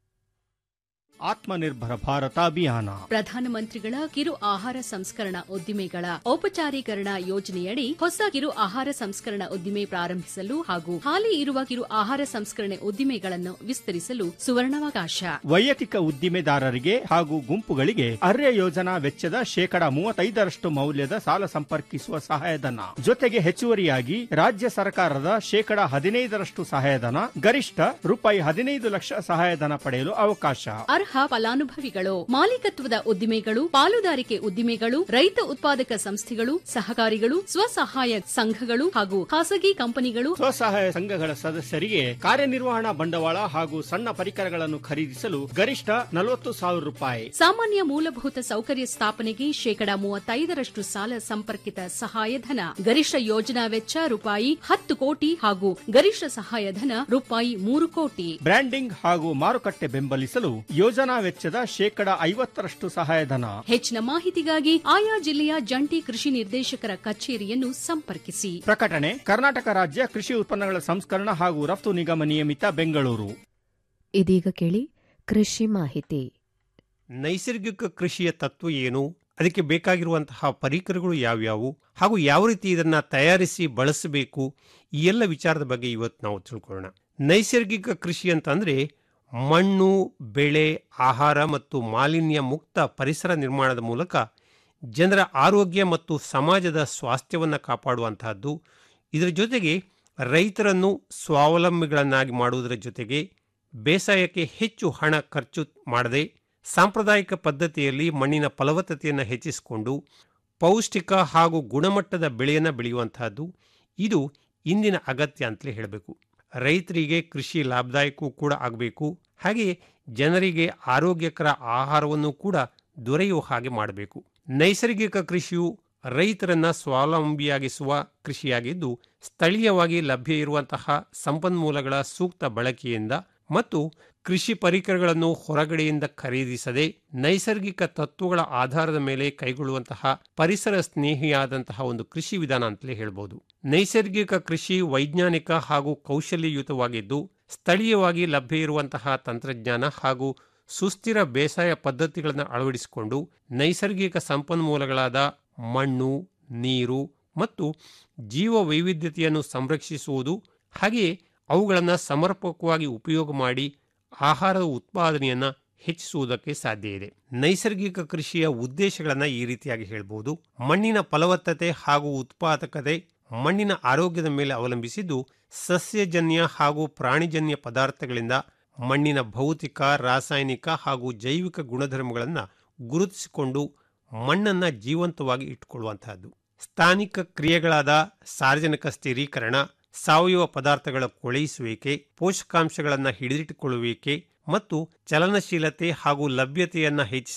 ಆತ್ಮನಿರ್ಭರ ಭಾರತ ಅಭಿಯಾನ ಪ್ರಧಾನಮಂತ್ರಿಗಳ ಕಿರು ಆಹಾರ ಸಂಸ್ಕರಣಾ ಉದ್ದಿಮೆಗಳ ಔಪಚಾರೀಕರಣ ಯೋಜನೆಯಡಿ ಹೊಸ ಕಿರು ಆಹಾರ ಸಂಸ್ಕರಣಾ ಉದ್ದಿಮೆ ಪ್ರಾರಂಭಿಸಲು ಹಾಗೂ ಹಾಲಿ ಇರುವ ಕಿರು ಆಹಾರ ಸಂಸ್ಕರಣೆ ಉದ್ದಿಮೆಗಳನ್ನು ವಿಸ್ತರಿಸಲು ಸುವರ್ಣಾವಕಾಶ ವೈಯಕ್ತಿಕ ಉದ್ದಿಮೆದಾರರಿಗೆ ಹಾಗೂ ಗುಂಪುಗಳಿಗೆ ಅರ್ಯ ಯೋಜನಾ ವೆಚ್ಚದ ಶೇಕಡ ಮೂವತ್ತೈದರಷ್ಟು ಮೌಲ್ಯದ ಸಾಲ ಸಂಪರ್ಕಿಸುವ ಸಹಾಯಧನ ಜೊತೆಗೆ ಹೆಚ್ಚುವರಿಯಾಗಿ ರಾಜ್ಯ ಸರ್ಕಾರದ ಶೇಕಡ ಹದಿನೈದರಷ್ಟು ಸಹಾಯಧನ ಗರಿಷ್ಠ ರೂಪಾಯಿ ಹದಿನೈದು ಲಕ್ಷ ಸಹಾಯಧನ ಪಡೆಯಲು ಅವಕಾಶ ಅರ್ಹ ಫಲಾನುಭವಿಗಳು ಮಾಲೀಕತ್ವದ ಉದ್ದಿಮೆಗಳು ಪಾಲುದಾರಿಕೆ ಉದ್ದಿಮೆಗಳು ರೈತ ಉತ್ಪಾದಕ ಸಂಸ್ಥೆಗಳು ಸಹಕಾರಿಗಳು ಸ್ವಸಹಾಯ ಸಂಘಗಳು ಹಾಗೂ ಖಾಸಗಿ ಕಂಪನಿಗಳು ಸ್ವಸಹಾಯ ಸಂಘಗಳ ಸದಸ್ಯರಿಗೆ ಕಾರ್ಯನಿರ್ವಹಣಾ ಬಂಡವಾಳ ಹಾಗೂ ಸಣ್ಣ ಪರಿಕರಗಳನ್ನು ಖರೀದಿಸಲು ಗರಿಷ್ಠ ನಲವತ್ತು ಸಾವಿರ ರೂಪಾಯಿ ಸಾಮಾನ್ಯ ಮೂಲಭೂತ ಸೌಕರ್ಯ ಸ್ಥಾಪನೆಗೆ ಶೇಕಡ ಮೂವತ್ತೈದರಷ್ಟು ಸಾಲ ಸಂಪರ್ಕಿತ ಸಹಾಯಧನ ಗರಿಷ್ಠ ಯೋಜನಾ ವೆಚ್ಚ ರೂಪಾಯಿ ಹತ್ತು ಕೋಟಿ ಹಾಗೂ ಗರಿಷ್ಠ ಸಹಾಯಧನ ರೂಪಾಯಿ ಮೂರು ಕೋಟಿ ಬ್ರ್ಯಾಂಡಿಂಗ್ ಹಾಗೂ ಮಾರುಕಟ್ಟೆ ಬೆಂಬಲಿಸಲು ಯೋಜನಾ ವೆಚ್ಚದ ಶೇಕಡ ಐವತ್ತರಷ್ಟು ಸಹಾಯಧನ ಹೆಚ್ಚಿನ ಮಾಹಿತಿಗಾಗಿ ಆಯಾ ಜಿಲ್ಲೆಯ ಜಂಟಿ ಕೃಷಿ ನಿರ್ದೇಶಕರ ಕಚೇರಿಯನ್ನು ಸಂಪರ್ಕಿಸಿ ಪ್ರಕಟಣೆ ಕರ್ನಾಟಕ ರಾಜ್ಯ ಕೃಷಿ ಉತ್ಪನ್ನಗಳ ಸಂಸ್ಕರಣ ಹಾಗೂ ರಫ್ತು ನಿಗಮ ನಿಯಮಿತ ಬೆಂಗಳೂರು ಇದೀಗ ಕೇಳಿ ಕೃಷಿ ಮಾಹಿತಿ ನೈಸರ್ಗಿಕ ಕೃಷಿಯ ತತ್ವ ಏನು ಅದಕ್ಕೆ ಬೇಕಾಗಿರುವಂತಹ ಪರಿಕರಗಳು ಯಾವ್ಯಾವು ಹಾಗೂ ಯಾವ ರೀತಿ ಇದನ್ನ ತಯಾರಿಸಿ ಬಳಸಬೇಕು ಈ ಎಲ್ಲ ವಿಚಾರದ ಬಗ್ಗೆ ಇವತ್ತು ನಾವು ತಿಳ್ಕೊಳ್ಳೋಣ ನೈಸರ್ಗಿಕ ಕೃಷಿ ಅಂತಂದ್ರೆ ಮಣ್ಣು ಬೆಳೆ ಆಹಾರ ಮತ್ತು ಮಾಲಿನ್ಯ ಮುಕ್ತ ಪರಿಸರ ನಿರ್ಮಾಣದ ಮೂಲಕ ಜನರ ಆರೋಗ್ಯ ಮತ್ತು ಸಮಾಜದ ಸ್ವಾಸ್ಥ್ಯವನ್ನು ಕಾಪಾಡುವಂತಹದ್ದು ಇದರ ಜೊತೆಗೆ ರೈತರನ್ನು ಸ್ವಾವಲಂಬಿಗಳನ್ನಾಗಿ ಮಾಡುವುದರ ಜೊತೆಗೆ ಬೇಸಾಯಕ್ಕೆ ಹೆಚ್ಚು ಹಣ ಖರ್ಚು ಮಾಡದೆ ಸಾಂಪ್ರದಾಯಿಕ ಪದ್ಧತಿಯಲ್ಲಿ ಮಣ್ಣಿನ ಫಲವತ್ತತೆಯನ್ನು ಹೆಚ್ಚಿಸಿಕೊಂಡು ಪೌಷ್ಟಿಕ ಹಾಗೂ ಗುಣಮಟ್ಟದ ಬೆಳೆಯನ್ನು ಬೆಳೆಯುವಂತಹದ್ದು ಇದು ಇಂದಿನ ಅಗತ್ಯ ಅಂತಲೇ ಹೇಳಬೇಕು ರೈತರಿಗೆ ಕೃಷಿ ಲಾಭದಾಯಕವೂ ಕೂಡ ಆಗಬೇಕು ಹಾಗೆಯೇ ಜನರಿಗೆ ಆರೋಗ್ಯಕರ ಆಹಾರವನ್ನು ಕೂಡ ದೊರೆಯುವ ಹಾಗೆ ಮಾಡಬೇಕು ನೈಸರ್ಗಿಕ ಕೃಷಿಯು ರೈತರನ್ನ ಸ್ವಾವಲಂಬಿಯಾಗಿಸುವ ಕೃಷಿಯಾಗಿದ್ದು ಸ್ಥಳೀಯವಾಗಿ ಲಭ್ಯ ಇರುವಂತಹ ಸಂಪನ್ಮೂಲಗಳ ಸೂಕ್ತ ಬಳಕೆಯಿಂದ ಮತ್ತು ಕೃಷಿ ಪರಿಕರಗಳನ್ನು ಹೊರಗಡೆಯಿಂದ ಖರೀದಿಸದೆ ನೈಸರ್ಗಿಕ ತತ್ವಗಳ ಆಧಾರದ ಮೇಲೆ ಕೈಗೊಳ್ಳುವಂತಹ ಪರಿಸರ ಸ್ನೇಹಿಯಾದಂತಹ ಒಂದು ಕೃಷಿ ವಿಧಾನ ಅಂತಲೇ ಹೇಳ್ಬೋದು ನೈಸರ್ಗಿಕ ಕೃಷಿ ವೈಜ್ಞಾನಿಕ ಹಾಗೂ ಕೌಶಲ್ಯಯುತವಾಗಿದ್ದು ಸ್ಥಳೀಯವಾಗಿ ಲಭ್ಯ ಇರುವಂತಹ ತಂತ್ರಜ್ಞಾನ ಹಾಗೂ ಸುಸ್ಥಿರ ಬೇಸಾಯ ಪದ್ಧತಿಗಳನ್ನು ಅಳವಡಿಸಿಕೊಂಡು ನೈಸರ್ಗಿಕ ಸಂಪನ್ಮೂಲಗಳಾದ ಮಣ್ಣು ನೀರು ಮತ್ತು ಜೀವ ವೈವಿಧ್ಯತೆಯನ್ನು ಸಂರಕ್ಷಿಸುವುದು ಹಾಗೆಯೇ ಅವುಗಳನ್ನು ಸಮರ್ಪಕವಾಗಿ ಉಪಯೋಗ ಮಾಡಿ ಆಹಾರದ ಉತ್ಪಾದನೆಯನ್ನು ಹೆಚ್ಚಿಸುವುದಕ್ಕೆ ಸಾಧ್ಯ ಇದೆ ನೈಸರ್ಗಿಕ ಕೃಷಿಯ ಉದ್ದೇಶಗಳನ್ನು ಈ ರೀತಿಯಾಗಿ ಹೇಳ್ಬೋದು ಮಣ್ಣಿನ ಫಲವತ್ತತೆ ಹಾಗೂ ಉತ್ಪಾದಕತೆ ಮಣ್ಣಿನ ಆರೋಗ್ಯದ ಮೇಲೆ ಅವಲಂಬಿಸಿದ್ದು ಸಸ್ಯಜನ್ಯ ಹಾಗೂ ಪ್ರಾಣಿಜನ್ಯ ಪದಾರ್ಥಗಳಿಂದ ಮಣ್ಣಿನ ಭೌತಿಕ ರಾಸಾಯನಿಕ ಹಾಗೂ ಜೈವಿಕ ಗುಣಧರ್ಮಗಳನ್ನು ಗುರುತಿಸಿಕೊಂಡು ಮಣ್ಣನ್ನು ಜೀವಂತವಾಗಿ ಇಟ್ಟುಕೊಳ್ಳುವಂತಹದ್ದು ಸ್ಥಾನಿಕ ಕ್ರಿಯೆಗಳಾದ ಸಾರ್ವಜನಿಕ ಸ್ಥಿರೀಕರಣ ಸಾವಯವ ಪದಾರ್ಥಗಳ ಕೊಳೆಯಿಸುವಿಕೆ ಪೋಷಕಾಂಶಗಳನ್ನು ಹಿಡಿದಿಟ್ಟುಕೊಳ್ಳುವಿಕೆ ಮತ್ತು ಚಲನಶೀಲತೆ ಹಾಗೂ ಲಭ್ಯತೆಯನ್ನು ಹೆಚ್ಚಿಸಿ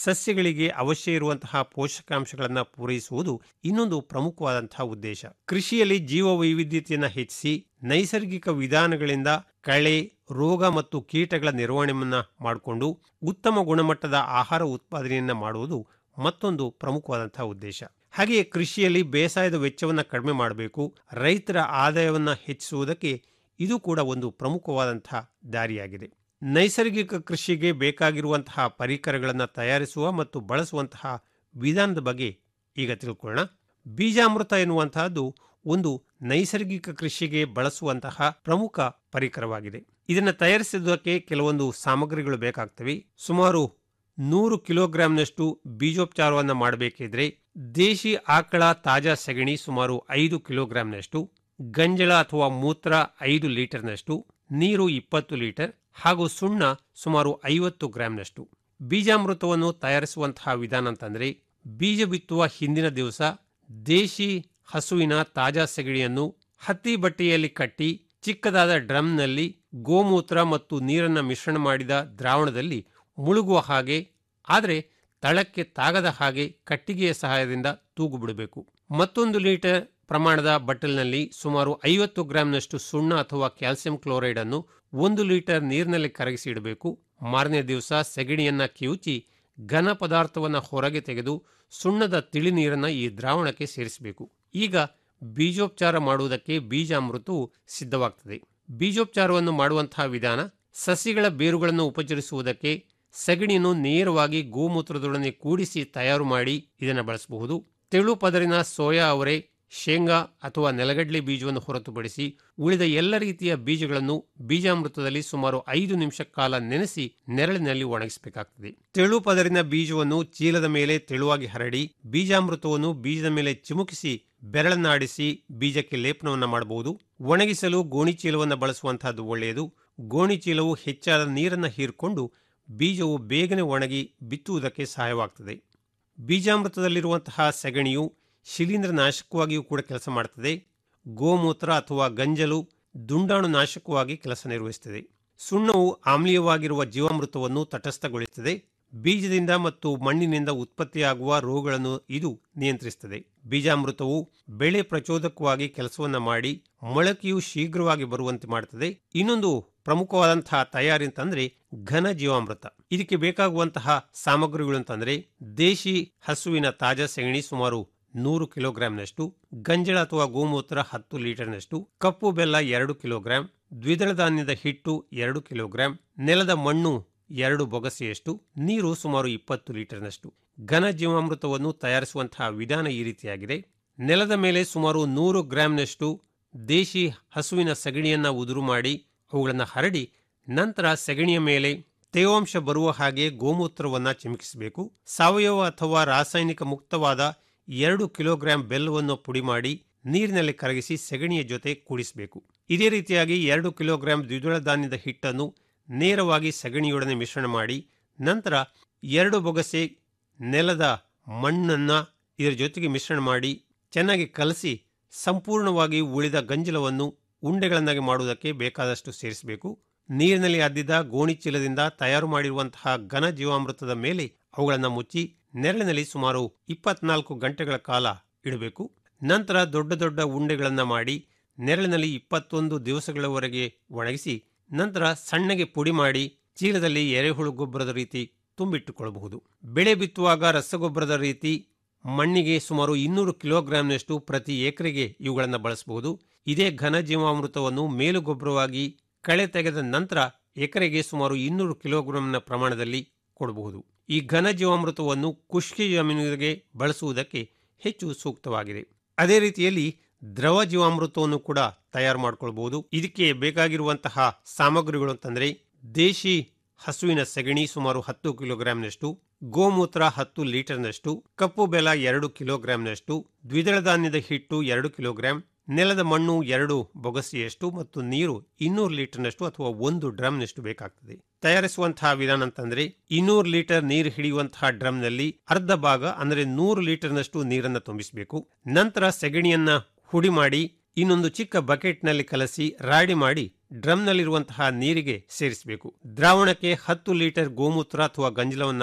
ಸಸ್ಯಗಳಿಗೆ ಅವಶ್ಯ ಇರುವಂತಹ ಪೋಷಕಾಂಶಗಳನ್ನು ಪೂರೈಸುವುದು ಇನ್ನೊಂದು ಪ್ರಮುಖವಾದಂತಹ ಉದ್ದೇಶ ಕೃಷಿಯಲ್ಲಿ ಜೀವ ವೈವಿಧ್ಯತೆಯನ್ನು ಹೆಚ್ಚಿಸಿ ನೈಸರ್ಗಿಕ ವಿಧಾನಗಳಿಂದ ಕಳೆ ರೋಗ ಮತ್ತು ಕೀಟಗಳ ನಿರ್ವಹಣೆಯನ್ನ ಮಾಡಿಕೊಂಡು ಉತ್ತಮ ಗುಣಮಟ್ಟದ ಆಹಾರ ಉತ್ಪಾದನೆಯನ್ನ ಮಾಡುವುದು ಮತ್ತೊಂದು ಪ್ರಮುಖವಾದಂತಹ ಉದ್ದೇಶ ಹಾಗೆಯೇ ಕೃಷಿಯಲ್ಲಿ ಬೇಸಾಯದ ವೆಚ್ಚವನ್ನು ಕಡಿಮೆ ಮಾಡಬೇಕು ರೈತರ ಆದಾಯವನ್ನು ಹೆಚ್ಚಿಸುವುದಕ್ಕೆ ಇದು ಕೂಡ ಒಂದು ಪ್ರಮುಖವಾದಂತಹ ದಾರಿಯಾಗಿದೆ ನೈಸರ್ಗಿಕ ಕೃಷಿಗೆ ಬೇಕಾಗಿರುವಂತಹ ಪರಿಕರಗಳನ್ನು ತಯಾರಿಸುವ ಮತ್ತು ಬಳಸುವಂತಹ ವಿಧಾನದ ಬಗ್ಗೆ ಈಗ ತಿಳ್ಕೊಳ್ಳೋಣ ಬೀಜಾಮೃತ ಎನ್ನುವಂತಹದ್ದು ಒಂದು ನೈಸರ್ಗಿಕ ಕೃಷಿಗೆ ಬಳಸುವಂತಹ ಪ್ರಮುಖ ಪರಿಕರವಾಗಿದೆ ಇದನ್ನು ತಯಾರಿಸುವುದಕ್ಕೆ ಕೆಲವೊಂದು ಸಾಮಗ್ರಿಗಳು ಬೇಕಾಗ್ತವೆ ಸುಮಾರು ನೂರು ಕಿಲೋಗ್ರಾಂನಷ್ಟು ಬೀಜೋಪಚಾರವನ್ನು ಮಾಡಬೇಕಿದ್ರೆ ದೇಶಿ ಆಕಳ ತಾಜಾ ಸಗಣಿ ಸುಮಾರು ಐದು ಕಿಲೋಗ್ರಾಂನಷ್ಟು ಗಂಜಳ ಅಥವಾ ಮೂತ್ರ ಐದು ಲೀಟರ್ನಷ್ಟು ನೀರು ಇಪ್ಪತ್ತು ಲೀಟರ್ ಹಾಗೂ ಸುಣ್ಣ ಸುಮಾರು ಐವತ್ತು ಗ್ರಾಂನಷ್ಟು ಬೀಜಾಮೃತವನ್ನು ತಯಾರಿಸುವಂತಹ ವಿಧಾನ ಅಂತಂದ್ರೆ ಬೀಜ ಬಿತ್ತುವ ಹಿಂದಿನ ದಿವಸ ದೇಶಿ ಹಸುವಿನ ತಾಜಾ ಸಗಣಿಯನ್ನು ಹತ್ತಿ ಬಟ್ಟೆಯಲ್ಲಿ ಕಟ್ಟಿ ಚಿಕ್ಕದಾದ ಡ್ರಮ್ನಲ್ಲಿ ಗೋಮೂತ್ರ ಮತ್ತು ನೀರನ್ನು ಮಿಶ್ರಣ ಮಾಡಿದ ದ್ರಾವಣದಲ್ಲಿ ಮುಳುಗುವ ಹಾಗೆ ಆದರೆ ತಳಕ್ಕೆ ತಾಗದ ಹಾಗೆ ಕಟ್ಟಿಗೆಯ ಸಹಾಯದಿಂದ ತೂಗು ಬಿಡಬೇಕು ಮತ್ತೊಂದು ಲೀಟರ್ ಪ್ರಮಾಣದ ಬಟ್ಟಲಿನಲ್ಲಿ ಸುಮಾರು ಐವತ್ತು ಗ್ರಾಂನಷ್ಟು ಸುಣ್ಣ ಅಥವಾ ಕ್ಯಾಲ್ಸಿಯಂ ಕ್ಲೋರೈಡ್ ಅನ್ನು ಒಂದು ಲೀಟರ್ ನೀರಿನಲ್ಲಿ ಕರಗಿಸಿ ಇಡಬೇಕು ಮಾರನೇ ದಿವಸ ಸೆಗಣಿಯನ್ನ ಕಿವುಚಿ ಘನ ಪದಾರ್ಥವನ್ನು ಹೊರಗೆ ತೆಗೆದು ಸುಣ್ಣದ ತಿಳಿ ನೀರನ್ನು ಈ ದ್ರಾವಣಕ್ಕೆ ಸೇರಿಸಬೇಕು ಈಗ ಬೀಜೋಪಚಾರ ಮಾಡುವುದಕ್ಕೆ ಬೀಜಾಮೃತವು ಸಿದ್ಧವಾಗ್ತದೆ ಬೀಜೋಪಚಾರವನ್ನು ಮಾಡುವಂತಹ ವಿಧಾನ ಸಸಿಗಳ ಬೇರುಗಳನ್ನು ಉಪಚರಿಸುವುದಕ್ಕೆ ಸಗಣಿಯನ್ನು ನೇರವಾಗಿ ಗೋಮೂತ್ರದೊಡನೆ ಕೂಡಿಸಿ ತಯಾರು ಮಾಡಿ ಇದನ್ನು ಬಳಸಬಹುದು ತೆಳು ಪದರಿನ ಸೋಯಾ ಅವರೆ ಶೇಂಗಾ ಅಥವಾ ನೆಲಗಡಲೆ ಬೀಜವನ್ನು ಹೊರತುಪಡಿಸಿ ಉಳಿದ ಎಲ್ಲ ರೀತಿಯ ಬೀಜಗಳನ್ನು ಬೀಜಾಮೃತದಲ್ಲಿ ಸುಮಾರು ಐದು ನಿಮಿಷ ಕಾಲ ನೆನೆಸಿ ನೆರಳಿನಲ್ಲಿ ಒಣಗಿಸಬೇಕಾಗ್ತದೆ ತೆಳು ಪದರಿನ ಬೀಜವನ್ನು ಚೀಲದ ಮೇಲೆ ತೆಳುವಾಗಿ ಹರಡಿ ಬೀಜಾಮೃತವನ್ನು ಬೀಜದ ಮೇಲೆ ಚಿಮುಕಿಸಿ ಬೆರಳನ್ನಾಡಿಸಿ ಬೀಜಕ್ಕೆ ಲೇಪನವನ್ನು ಮಾಡಬಹುದು ಒಣಗಿಸಲು ಗೋಣಿ ಚೀಲವನ್ನು ಬಳಸುವಂತಹದ್ದು ಒಳ್ಳೆಯದು ಗೋಣಿ ಚೀಲವು ಹೆಚ್ಚಾದ ನೀರನ್ನು ಹೀರಿಕೊಂಡು ಬೀಜವು ಬೇಗನೆ ಒಣಗಿ ಬಿತ್ತುವುದಕ್ಕೆ ಸಹಾಯವಾಗ್ತದೆ ಬೀಜಾಮೃತದಲ್ಲಿರುವಂತಹ ಸೆಗಣಿಯು ಶಿಲೀಂಧ್ರ ನಾಶಕವಾಗಿಯೂ ಕೂಡ ಕೆಲಸ ಮಾಡುತ್ತದೆ ಗೋಮೂತ್ರ ಅಥವಾ ಗಂಜಲು ದುಂಡಾಣು ನಾಶಕವಾಗಿ ಕೆಲಸ ನಿರ್ವಹಿಸುತ್ತದೆ ಸುಣ್ಣವು ಆಮ್ಲೀಯವಾಗಿರುವ ಜೀವಾಮೃತವನ್ನು ತಟಸ್ಥಗೊಳಿಸುತ್ತದೆ ಬೀಜದಿಂದ ಮತ್ತು ಮಣ್ಣಿನಿಂದ ಉತ್ಪತ್ತಿಯಾಗುವ ರೋಗಗಳನ್ನು ಇದು ನಿಯಂತ್ರಿಸುತ್ತದೆ ಬೀಜಾಮೃತವು ಬೆಳೆ ಪ್ರಚೋದಕವಾಗಿ ಕೆಲಸವನ್ನ ಮಾಡಿ ಮೊಳಕೆಯು ಶೀಘ್ರವಾಗಿ ಬರುವಂತೆ ಮಾಡುತ್ತದೆ ಇನ್ನೊಂದು ಪ್ರಮುಖವಾದಂತಹ ತಯಾರಿ ಅಂತಂದ್ರೆ ಘನ ಜೀವಾಮೃತ ಇದಕ್ಕೆ ಬೇಕಾಗುವಂತಹ ಸಾಮಗ್ರಿಗಳು ಅಂತಂದ್ರೆ ದೇಶಿ ಹಸುವಿನ ತಾಜಾ ಸೆಗಣಿ ಸುಮಾರು ನೂರು ಕಿಲೋಗ್ರಾಂನಷ್ಟು ಗಂಜಳ ಅಥವಾ ಗೋಮೂತ್ರ ಹತ್ತು ಲೀಟರ್ನಷ್ಟು ಕಪ್ಪು ಬೆಲ್ಲ ಎರಡು ಕಿಲೋಗ್ರಾಂ ದ್ವಿದಳ ಧಾನ್ಯದ ಹಿಟ್ಟು ಎರಡು ಕಿಲೋಗ್ರಾಂ ನೆಲದ ಮಣ್ಣು ಎರಡು ಬೊಗಸೆಯಷ್ಟು ನೀರು ಸುಮಾರು ಇಪ್ಪತ್ತು ಲೀಟರ್ನಷ್ಟು ಘನ ಜೀವಾಮೃತವನ್ನು ತಯಾರಿಸುವಂತಹ ವಿಧಾನ ಈ ರೀತಿಯಾಗಿದೆ ನೆಲದ ಮೇಲೆ ಸುಮಾರು ನೂರು ಗ್ರಾಂನಷ್ಟು ದೇಶಿ ಹಸುವಿನ ಸಗಣಿಯನ್ನ ಉದುರು ಮಾಡಿ ಅವುಗಳನ್ನು ಹರಡಿ ನಂತರ ಸಗಣಿಯ ಮೇಲೆ ತೇವಾಂಶ ಬರುವ ಹಾಗೆ ಗೋಮೂತ್ರವನ್ನ ಚಿಮುಕಿಸಬೇಕು ಸಾವಯವ ಅಥವಾ ರಾಸಾಯನಿಕ ಮುಕ್ತವಾದ ಎರಡು ಕಿಲೋಗ್ರಾಂ ಬೆಲ್ಲವನ್ನು ಪುಡಿ ಮಾಡಿ ನೀರಿನಲ್ಲಿ ಕರಗಿಸಿ ಸೆಗಣಿಯ ಜೊತೆ ಕೂಡಿಸಬೇಕು ಇದೇ ರೀತಿಯಾಗಿ ಎರಡು ಕಿಲೋಗ್ರಾಂ ದ್ವಿದಳ ಧಾನ್ಯದ ಹಿಟ್ಟನ್ನು ನೇರವಾಗಿ ಸಗಣಿಯೊಡನೆ ಮಿಶ್ರಣ ಮಾಡಿ ನಂತರ ಎರಡು ಬೊಗಸೆ ನೆಲದ ಮಣ್ಣನ್ನ ಇದರ ಜೊತೆಗೆ ಮಿಶ್ರಣ ಮಾಡಿ ಚೆನ್ನಾಗಿ ಕಲಸಿ ಸಂಪೂರ್ಣವಾಗಿ ಉಳಿದ ಗಂಜಲವನ್ನು ಉಂಡೆಗಳನ್ನಾಗಿ ಮಾಡುವುದಕ್ಕೆ ಬೇಕಾದಷ್ಟು ಸೇರಿಸಬೇಕು ನೀರಿನಲ್ಲಿ ಅದ್ದಿದ ಗೋಣಿ ಚೀಲದಿಂದ ತಯಾರು ಮಾಡಿರುವಂತಹ ಘನ ಜೀವಾಮೃತದ ಮೇಲೆ ಅವುಗಳನ್ನು ಮುಚ್ಚಿ ನೆರಳಿನಲ್ಲಿ ಸುಮಾರು ಇಪ್ಪತ್ನಾಲ್ಕು ಗಂಟೆಗಳ ಕಾಲ ಇಡಬೇಕು ನಂತರ ದೊಡ್ಡ ದೊಡ್ಡ ಉಂಡೆಗಳನ್ನು ಮಾಡಿ ನೆರಳಿನಲ್ಲಿ ಇಪ್ಪತ್ತೊಂದು ದಿವಸಗಳವರೆಗೆ ಒಣಗಿಸಿ ನಂತರ ಸಣ್ಣಗೆ ಪುಡಿ ಮಾಡಿ ಚೀಲದಲ್ಲಿ ಎರೆಹುಳು ಗೊಬ್ಬರದ ರೀತಿ ತುಂಬಿಟ್ಟುಕೊಳ್ಳಬಹುದು ಬೆಳೆ ಬಿತ್ತುವಾಗ ರಸಗೊಬ್ಬರದ ರೀತಿ ಮಣ್ಣಿಗೆ ಸುಮಾರು ಇನ್ನೂರು ಕಿಲೋಗ್ರಾಂನಷ್ಟು ಪ್ರತಿ ಎಕರೆಗೆ ಇವುಗಳನ್ನು ಬಳಸಬಹುದು ಇದೇ ಘನ ಜೀವಾಮೃತವನ್ನು ಮೇಲುಗೊಬ್ಬರವಾಗಿ ಕಳೆ ತೆಗೆದ ನಂತರ ಎಕರೆಗೆ ಸುಮಾರು ಇನ್ನೂರು ಕಿಲೋಗ್ರಾಂನ ಪ್ರಮಾಣದಲ್ಲಿ ಕೊಡಬಹುದು ಈ ಘನ ಜೀವಾಮೃತವನ್ನು ಖುಷ್ಕಿ ಜಮೀನಿಗೆ ಬಳಸುವುದಕ್ಕೆ ಹೆಚ್ಚು ಸೂಕ್ತವಾಗಿದೆ ಅದೇ ರೀತಿಯಲ್ಲಿ ದ್ರವ ಜೀವಾಮೃತವನ್ನು ಕೂಡ ತಯಾರು ಮಾಡಿಕೊಳ್ಬಹುದು ಇದಕ್ಕೆ ಬೇಕಾಗಿರುವಂತಹ ಸಾಮಗ್ರಿಗಳು ಅಂತಂದ್ರೆ ದೇಶಿ ಹಸುವಿನ ಸಗಣಿ ಸುಮಾರು ಹತ್ತು ಕಿಲೋಗ್ರಾಂನಷ್ಟು ಗೋಮೂತ್ರ ಹತ್ತು ಲೀಟರ್ನಷ್ಟು ಕಪ್ಪು ಬೆಲ ಎರಡು ಕಿಲೋಗ್ರಾಂನಷ್ಟು ದ್ವಿದಳ ಧಾನ್ಯದ ಹಿಟ್ಟು ಎರಡು ಕಿಲೋಗ್ರಾಂ ನೆಲದ ಮಣ್ಣು ಎರಡು ಬೊಗಸೆಯಷ್ಟು ಮತ್ತು ನೀರು ಇನ್ನೂರು ಲೀಟರ್ನಷ್ಟು ಅಥವಾ ಒಂದು ಡ್ರಮ್ನಷ್ಟು ಬೇಕಾಗ್ತದೆ ತಯಾರಿಸುವಂತಹ ವಿಧಾನ ಅಂತಂದ್ರೆ ಇನ್ನೂರು ಲೀಟರ್ ನೀರು ಹಿಡಿಯುವಂತಹ ಡ್ರಮ್ನಲ್ಲಿ ಅರ್ಧ ಭಾಗ ಅಂದ್ರೆ ನೂರು ಲೀಟರ್ನಷ್ಟು ನೀರನ್ನು ತುಂಬಿಸಬೇಕು ನಂತರ ಸೆಗಣಿಯನ್ನ ಹುಡಿ ಮಾಡಿ ಇನ್ನೊಂದು ಚಿಕ್ಕ ಬಕೆಟ್ನಲ್ಲಿ ಕಲಸಿ ರಾಡಿ ಮಾಡಿ ಡ್ರಮ್ನಲ್ಲಿರುವಂತಹ ನೀರಿಗೆ ಸೇರಿಸಬೇಕು ದ್ರಾವಣಕ್ಕೆ ಹತ್ತು ಲೀಟರ್ ಗೋಮೂತ್ರ ಅಥವಾ ಗಂಜಲವನ್ನ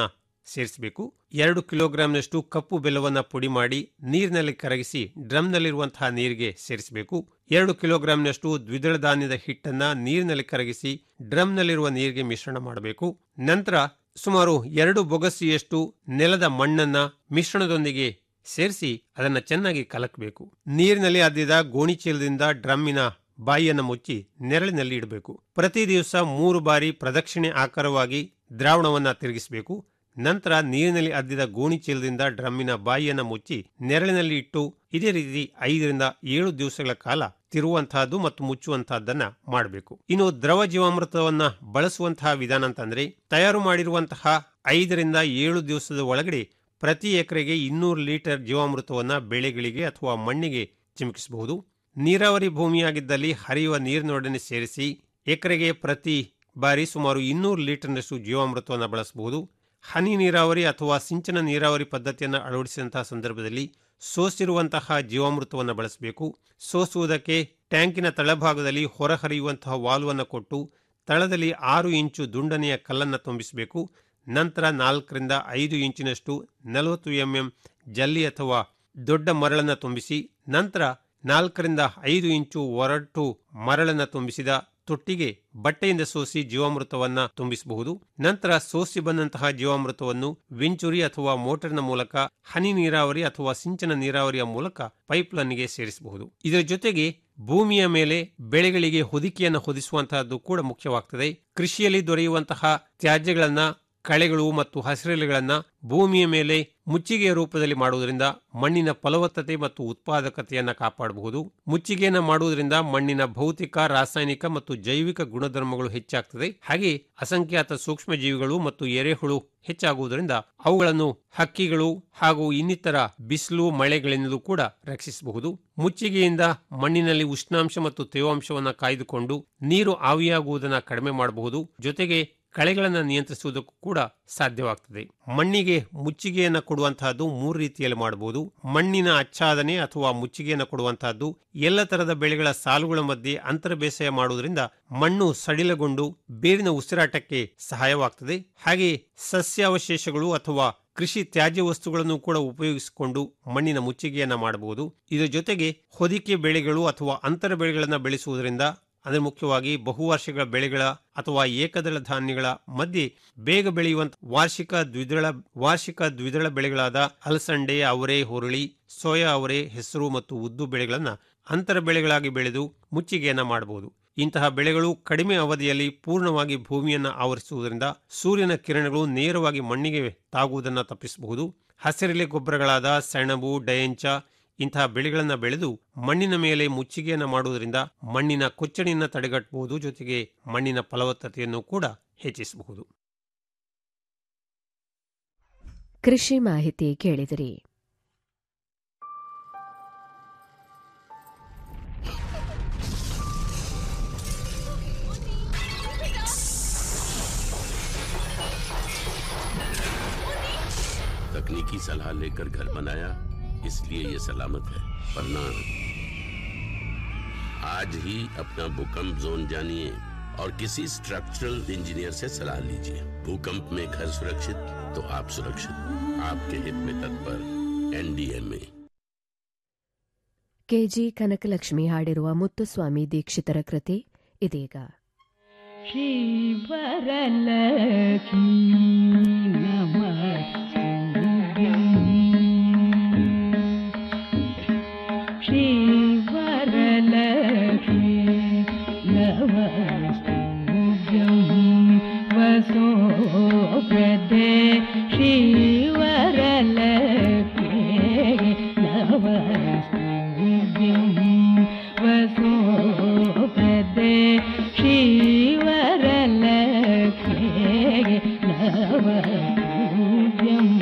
ಸೇರಿಸಬೇಕು ಎರಡು ಕಿಲೋಗ್ರಾಂನಷ್ಟು ಕಪ್ಪು ಬೆಲ್ಲವನ್ನು ಪುಡಿ ಮಾಡಿ ನೀರಿನಲ್ಲಿ ಕರಗಿಸಿ ಡ್ರಮ್ನಲ್ಲಿರುವಂತಹ ನೀರಿಗೆ ಸೇರಿಸಬೇಕು ಎರಡು ಕಿಲೋಗ್ರಾಂನಷ್ಟು ದ್ವಿದಳ ಧಾನ್ಯದ ಹಿಟ್ಟನ್ನ ನೀರಿನಲ್ಲಿ ಕರಗಿಸಿ ಡ್ರಮ್ನಲ್ಲಿರುವ ನೀರಿಗೆ ಮಿಶ್ರಣ ಮಾಡಬೇಕು ನಂತರ ಸುಮಾರು ಎರಡು ಬೊಗಸಿಯಷ್ಟು ನೆಲದ ಮಣ್ಣನ್ನ ಮಿಶ್ರಣದೊಂದಿಗೆ ಸೇರಿಸಿ ಅದನ್ನು ಚೆನ್ನಾಗಿ ಕಲಕಬೇಕು ನೀರಿನಲ್ಲಿ ಅದ್ದಿದ ಗೋಣಿಚೀಲದಿಂದ ಡ್ರಮ್ಮಿನ ಬಾಯಿಯನ್ನು ಮುಚ್ಚಿ ನೆರಳಿನಲ್ಲಿ ಇಡಬೇಕು ಪ್ರತಿ ದಿವಸ ಮೂರು ಬಾರಿ ಪ್ರದಕ್ಷಿಣೆ ಆಕಾರವಾಗಿ ದ್ರಾವಣವನ್ನ ತಿರುಗಿಸಬೇಕು ನಂತರ ನೀರಿನಲ್ಲಿ ಅದ್ದಿದ ಗೋಣಿಚೀಲದಿಂದ ಡ್ರಮ್ಮಿನ ಬಾಯಿಯನ್ನು ಮುಚ್ಚಿ ನೆರಳಿನಲ್ಲಿ ಇಟ್ಟು ಇದೇ ರೀತಿ ಐದರಿಂದ ಏಳು ದಿವಸಗಳ ಕಾಲ ತಿರುವಂತಹದ್ದು ಮತ್ತು ಮುಚ್ಚುವಂತಹದ್ದನ್ನ ಮಾಡಬೇಕು ಇನ್ನು ದ್ರವ ಜೀವಾಮೃತವನ್ನ ಬಳಸುವಂತಹ ವಿಧಾನ ಅಂತಂದ್ರೆ ತಯಾರು ಮಾಡಿರುವಂತಹ ಐದರಿಂದ ಏಳು ದಿವಸದ ಒಳಗಡೆ ಪ್ರತಿ ಎಕರೆಗೆ ಇನ್ನೂರು ಲೀಟರ್ ಜೀವಾಮೃತವನ್ನ ಬೆಳೆಗಳಿಗೆ ಅಥವಾ ಮಣ್ಣಿಗೆ ಚಿಮುಕಿಸಬಹುದು ನೀರಾವರಿ ಭೂಮಿಯಾಗಿದ್ದಲ್ಲಿ ಹರಿಯುವ ನೀರಿನೊಡನೆ ಸೇರಿಸಿ ಎಕರೆಗೆ ಪ್ರತಿ ಬಾರಿ ಸುಮಾರು ಇನ್ನೂರು ಲೀಟರ್ನಷ್ಟು ಜೀವಾಮೃತವನ್ನು ಬಳಸಬಹುದು ಹನಿ ನೀರಾವರಿ ಅಥವಾ ಸಿಂಚನ ನೀರಾವರಿ ಪದ್ಧತಿಯನ್ನು ಅಳವಡಿಸಿದಂತಹ ಸಂದರ್ಭದಲ್ಲಿ ಸೋಸಿರುವಂತಹ ಜೀವಾಮೃತವನ್ನು ಬಳಸಬೇಕು ಸೋಸುವುದಕ್ಕೆ ಟ್ಯಾಂಕಿನ ತಳಭಾಗದಲ್ಲಿ ಹೊರಹರಿಯುವಂತಹ ವಾಲ್ವನ್ನು ಕೊಟ್ಟು ತಳದಲ್ಲಿ ಆರು ಇಂಚು ದುಂಡನೆಯ ಕಲ್ಲನ್ನು ತುಂಬಿಸಬೇಕು ನಂತರ ನಾಲ್ಕರಿಂದ ಐದು ಇಂಚಿನಷ್ಟು ನಲವತ್ತು ಎಂಎಂ ಜಲ್ಲಿ ಅಥವಾ ದೊಡ್ಡ ಮರಳನ್ನು ತುಂಬಿಸಿ ನಂತರ ನಾಲ್ಕರಿಂದ ಐದು ಇಂಚು ಒರಟು ಮರಳನ್ನು ತುಂಬಿಸಿದ ತೊಟ್ಟಿಗೆ ಬಟ್ಟೆಯಿಂದ ಸೋಸಿ ಜೀವಾಮೃತವನ್ನ ತುಂಬಿಸಬಹುದು ನಂತರ ಸೋಸಿ ಬಂದಂತಹ ಜೀವಾಮೃತವನ್ನು ವೆಂಚುರಿ ಅಥವಾ ಮೋಟರ್ನ ಮೂಲಕ ಹನಿ ನೀರಾವರಿ ಅಥವಾ ಸಿಂಚನ ನೀರಾವರಿಯ ಮೂಲಕ ಪೈಪ್ಲೈನ್ಗೆ ಸೇರಿಸಬಹುದು ಇದರ ಜೊತೆಗೆ ಭೂಮಿಯ ಮೇಲೆ ಬೆಳೆಗಳಿಗೆ ಹೊದಿಕೆಯನ್ನು ಹೊದಿಸುವಂತಹದ್ದು ಕೂಡ ಮುಖ್ಯವಾಗ್ತದೆ ಕೃಷಿಯಲ್ಲಿ ದೊರೆಯುವಂತಹ ತ್ಯಾಜ್ಯಗಳನ್ನ ಕಳೆಗಳು ಮತ್ತು ಹಸಿರೆಲೆಗಳನ್ನ ಭೂಮಿಯ ಮೇಲೆ ಮುಚ್ಚಿಗೆಯ ರೂಪದಲ್ಲಿ ಮಾಡುವುದರಿಂದ ಮಣ್ಣಿನ ಫಲವತ್ತತೆ ಮತ್ತು ಉತ್ಪಾದಕತೆಯನ್ನು ಕಾಪಾಡಬಹುದು ಮುಚ್ಚಿಗೆಯನ್ನು ಮಾಡುವುದರಿಂದ ಮಣ್ಣಿನ ಭೌತಿಕ ರಾಸಾಯನಿಕ ಮತ್ತು ಜೈವಿಕ ಗುಣಧರ್ಮಗಳು ಹೆಚ್ಚಾಗ್ತದೆ ಹಾಗೆ ಅಸಂಖ್ಯಾತ ಸೂಕ್ಷ್ಮ ಜೀವಿಗಳು ಮತ್ತು ಎರೆಹುಳು ಹೆಚ್ಚಾಗುವುದರಿಂದ ಅವುಗಳನ್ನು ಹಕ್ಕಿಗಳು ಹಾಗೂ ಇನ್ನಿತರ ಬಿಸಿಲು ಮಳೆಗಳಿಂದಲೂ ಕೂಡ ರಕ್ಷಿಸಬಹುದು ಮುಚ್ಚಿಗೆಯಿಂದ ಮಣ್ಣಿನಲ್ಲಿ ಉಷ್ಣಾಂಶ ಮತ್ತು ತೇವಾಂಶವನ್ನು ಕಾಯ್ದುಕೊಂಡು ನೀರು ಆವಿಯಾಗುವುದನ್ನು ಕಡಿಮೆ ಮಾಡಬಹುದು ಜೊತೆಗೆ ಕಳೆಗಳನ್ನು ನಿಯಂತ್ರಿಸುವುದಕ್ಕೂ ಕೂಡ ಸಾಧ್ಯವಾಗ್ತದೆ ಮಣ್ಣಿಗೆ ಮುಚ್ಚಿಗೆಯನ್ನು ಕೊಡುವಂತಹದ್ದು ಮೂರು ರೀತಿಯಲ್ಲಿ ಮಾಡಬಹುದು ಮಣ್ಣಿನ ಆಚ್ಛಾದನೆ ಅಥವಾ ಮುಚ್ಚಿಗೆಯನ್ನು ಕೊಡುವಂತಹದ್ದು ಎಲ್ಲ ತರದ ಬೆಳೆಗಳ ಸಾಲುಗಳ ಮಧ್ಯೆ ಅಂತರ ಬೇಸಾಯ ಮಾಡುವುದರಿಂದ ಮಣ್ಣು ಸಡಿಲಗೊಂಡು ಬೇರಿನ ಉಸಿರಾಟಕ್ಕೆ ಸಹಾಯವಾಗ್ತದೆ ಹಾಗೆ ಸಸ್ಯಾವಶೇಷಗಳು ಅಥವಾ ಕೃಷಿ ತ್ಯಾಜ್ಯ ವಸ್ತುಗಳನ್ನು ಕೂಡ ಉಪಯೋಗಿಸಿಕೊಂಡು ಮಣ್ಣಿನ ಮುಚ್ಚಿಗೆಯನ್ನ ಮಾಡಬಹುದು ಇದರ ಜೊತೆಗೆ ಹೊದಿಕೆ ಬೆಳೆಗಳು ಅಥವಾ ಅಂತರ ಬೆಳೆಗಳನ್ನು ಬೆಳೆಸುವುದರಿಂದ ಅಂದರೆ ಮುಖ್ಯವಾಗಿ ಬಹುವಾರ್ಷಿಕ ಬೆಳೆಗಳ ಅಥವಾ ಏಕದಳ ಧಾನ್ಯಗಳ ಮಧ್ಯೆ ಬೇಗ ಬೆಳೆಯುವಂತ ವಾರ್ಷಿಕ ದ್ವಿದಳ ವಾರ್ಷಿಕ ದ್ವಿದಳ ಬೆಳೆಗಳಾದ ಅಲಸಂಡೆ ಅವರೆ ಹುರುಳಿ ಸೋಯಾ ಅವರೆ ಹೆಸರು ಮತ್ತು ಉದ್ದು ಬೆಳೆಗಳನ್ನ ಅಂತರ ಬೆಳೆಗಳಾಗಿ ಬೆಳೆದು ಮುಚ್ಚಿಗೆಯನ್ನ ಮಾಡಬಹುದು ಇಂತಹ ಬೆಳೆಗಳು ಕಡಿಮೆ ಅವಧಿಯಲ್ಲಿ ಪೂರ್ಣವಾಗಿ ಭೂಮಿಯನ್ನು ಆವರಿಸುವುದರಿಂದ ಸೂರ್ಯನ ಕಿರಣಗಳು ನೇರವಾಗಿ ಮಣ್ಣಿಗೆ ತಾಗುವುದನ್ನು ತಪ್ಪಿಸಬಹುದು ಹಸಿರೆಲೆ ಗೊಬ್ಬರಗಳಾದ ಸೆಣಬು ಡಯಂಚ ಇಂತಹ ಬೆಳೆಗಳನ್ನು ಬೆಳೆದು ಮಣ್ಣಿನ ಮೇಲೆ ಮುಚ್ಚಿಗೆಯನ್ನು ಮಾಡುವುದರಿಂದ ಮಣ್ಣಿನ ಕೊಚ್ಚಣಿಯನ್ನು ತಡೆಗಟ್ಟಬಹುದು ಜೊತೆಗೆ ಮಣ್ಣಿನ ಫಲವತ್ತತೆಯನ್ನು ಕೂಡ ಹೆಚ್ಚಿಸಬಹುದು ಕೃಷಿ ಮಾಹಿತಿ ಕೇಳಿದಿರಿ तकनीकी सलाह लेकर घर बनाया इसलिए ये सलामत है वरना आज ही अपना भूकंप जोन जानिए और किसी स्ट्रक्चरल इंजीनियर से सलाह लीजिए भूकंप में घर सुरक्षित तो आप सुरक्षित आपके हित में तत्पर एनडीएमए ಕೆಜಿ ಕನಕಲಕ್ಷ್ಮಿ ಹಾಡಿರುವ ಮುತ್ತುಸ್ವಾಮಿ ದೀಕ್ಷಿತರ ಕೃತಿ ಇದೀಗ श्रीवरलक्ष्मी नमस्तुभ्यं श्रीवरलक्ष्मी नमस्तुभ्यं वसोप्रदे श्रीवरलक्ष्मी नमस्तुभ्यं वसोप्रदे श्रीवरलक्ष्मी नमस्तुभ्यम्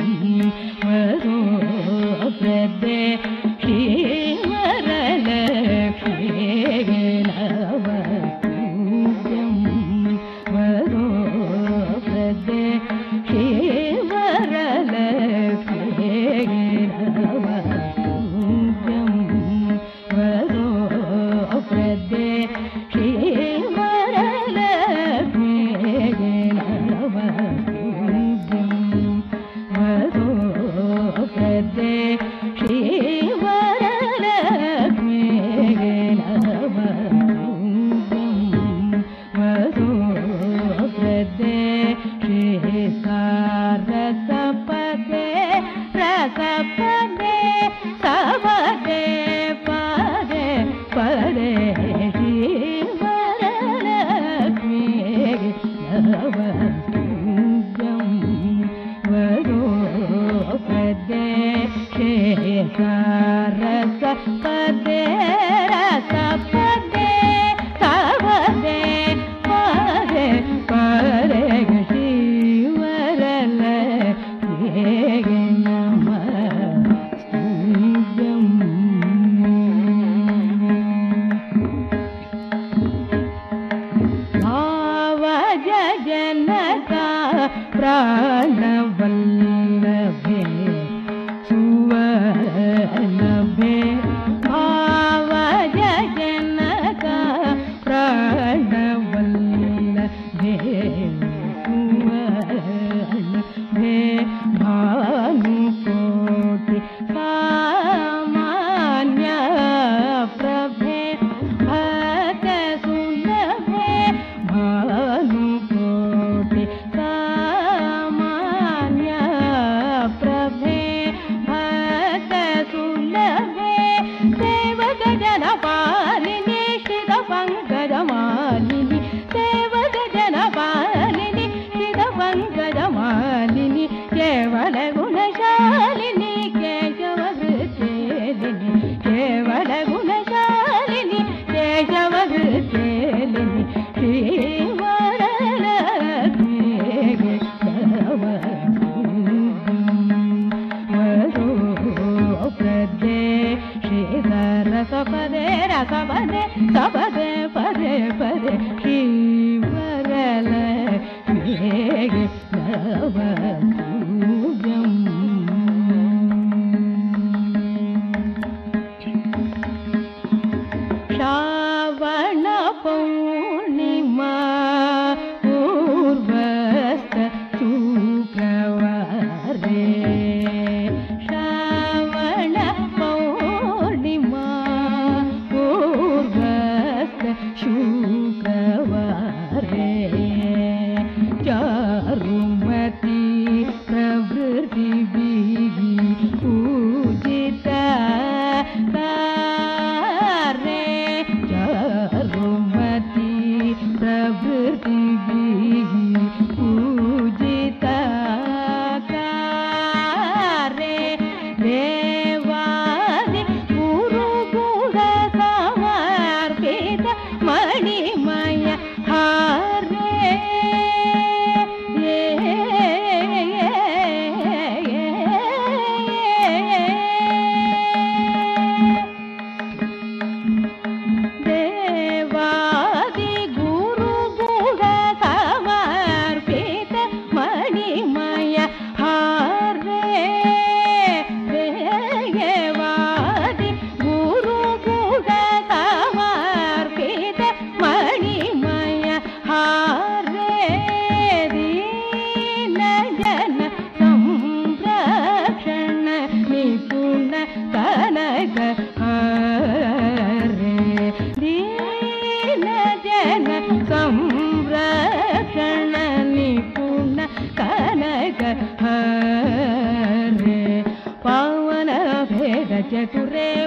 ರಸ ಪದೇ ಸವದೆ ಪದೇ ಪದೇ ಶ್ರೀವರಲಕ್ಷ್ಮಿಗೆ ನವಸ್ತುತ್ಯಂ ವರೋ ಪದೇ ಶೇಷರಸ ಪದೇ ರಸ ಪದೇ ಸವದೆ ಪದೇ ಪದೇ ಶ್ರೀವರಲಕ್ಷ್ಮಿಗೆ ಭಾವಜ ಜನಕ ಪ್ರಾಣವಲ್ಲಭೆ ಸುವಲಭೆ ಭಾವಜ ಜನಕ ಪ್ರಾಣವಲ್ಲಭೆ ಸುವಲಭೆ ಭಾನುಕೋಟಿ ಸಾಮಾನ್ಯ ಪ್ರಭೆ ಭಕ್ತ ಸುಲಭೆ ಭಾನುಕೋಟಿ ಸಾಮಾನ್ಯ ಪ್ರಭೆ ಭಕ್ತ ಸುಲಭೆ ಸೇವಕ ಜನ ಪಾಲಿನಿ ಶಿರ ಪಂಕಜ ಮಾಲಿನಿ ಸೇವಕ ಜನ ಪಾಲಿನಿ ಶಿರ ಪಂಕಜ ಮಾಲಿನಿ ಕೇವಲ ಗುಣಶಾಲಿನಿ ಕೇಶವ ಹೃದಯಲಿನಿ ಕೇವಲ ಗುಣಶಾಲಿನಿ ಕೇಶವ ಹೃದಯಲಿನಿ ಶ್ರೀವರಲಕ್ಷ್ಮಿಗೆ ವರೋ ಪ್ರದೇ ಶ್ರೀಧರಸಪದೇ ರಸಪದೇ ಸಪದೇ ಪದೇ ಪದೇ ಶ್ರೀವರಲಕ್ಷ್ಮಿಗೆ ನವಪೂಜಂ ಶ್ರಾವಣ ಪೌರ್ಣಿಮಾ ಪೂರ್ವಸ್ತ ಶುಕ್ರವಾರೇ ಶ್ರಾವಣ ಪೌರ್ಣಿಮಾ ಪೂರ್ವಸ್ತ ಶುಕ್ರವಾರೇ ಚಾರುಮತಿ ಪ್ರವೃತ್ತಿ ಬೀಗಿ ಪೂಜಿತ ತಾರೆ ಚಾರುಮತಿ ಪ್ರವೃತ್ತಿ ಬೀಗಿ ಪೂಜಿತ ತಾರೆ ದೇವಾದಿ ಗುರು ಗುಣ ಸಮರ್ಪಿತ ಮಣಿಮಯ ಹಾರೇ ದೇವಾದಿ ಗುರು ಗುಣ ಸಮರ್ಪಿತ ಮಣಿಮಯ ಹಾರೇ ದೇವಾದಿ ಗುರು ಗುಣ ಸಮರ್ಪಿತ ಮಣಿಮಯ ಹಾರೇ ದೀನ ಜನ ಸಂರಕ್ಷಣ ನಿಪುಣ ಕನಕ ಹಾರೇ ದೀನ ಜನ ಸಂರಕ್ಷಣ ನಿಪುಣ ಕನಕ ಹರೇ ಪಾವನ ಭೇದ ಚತುರೇ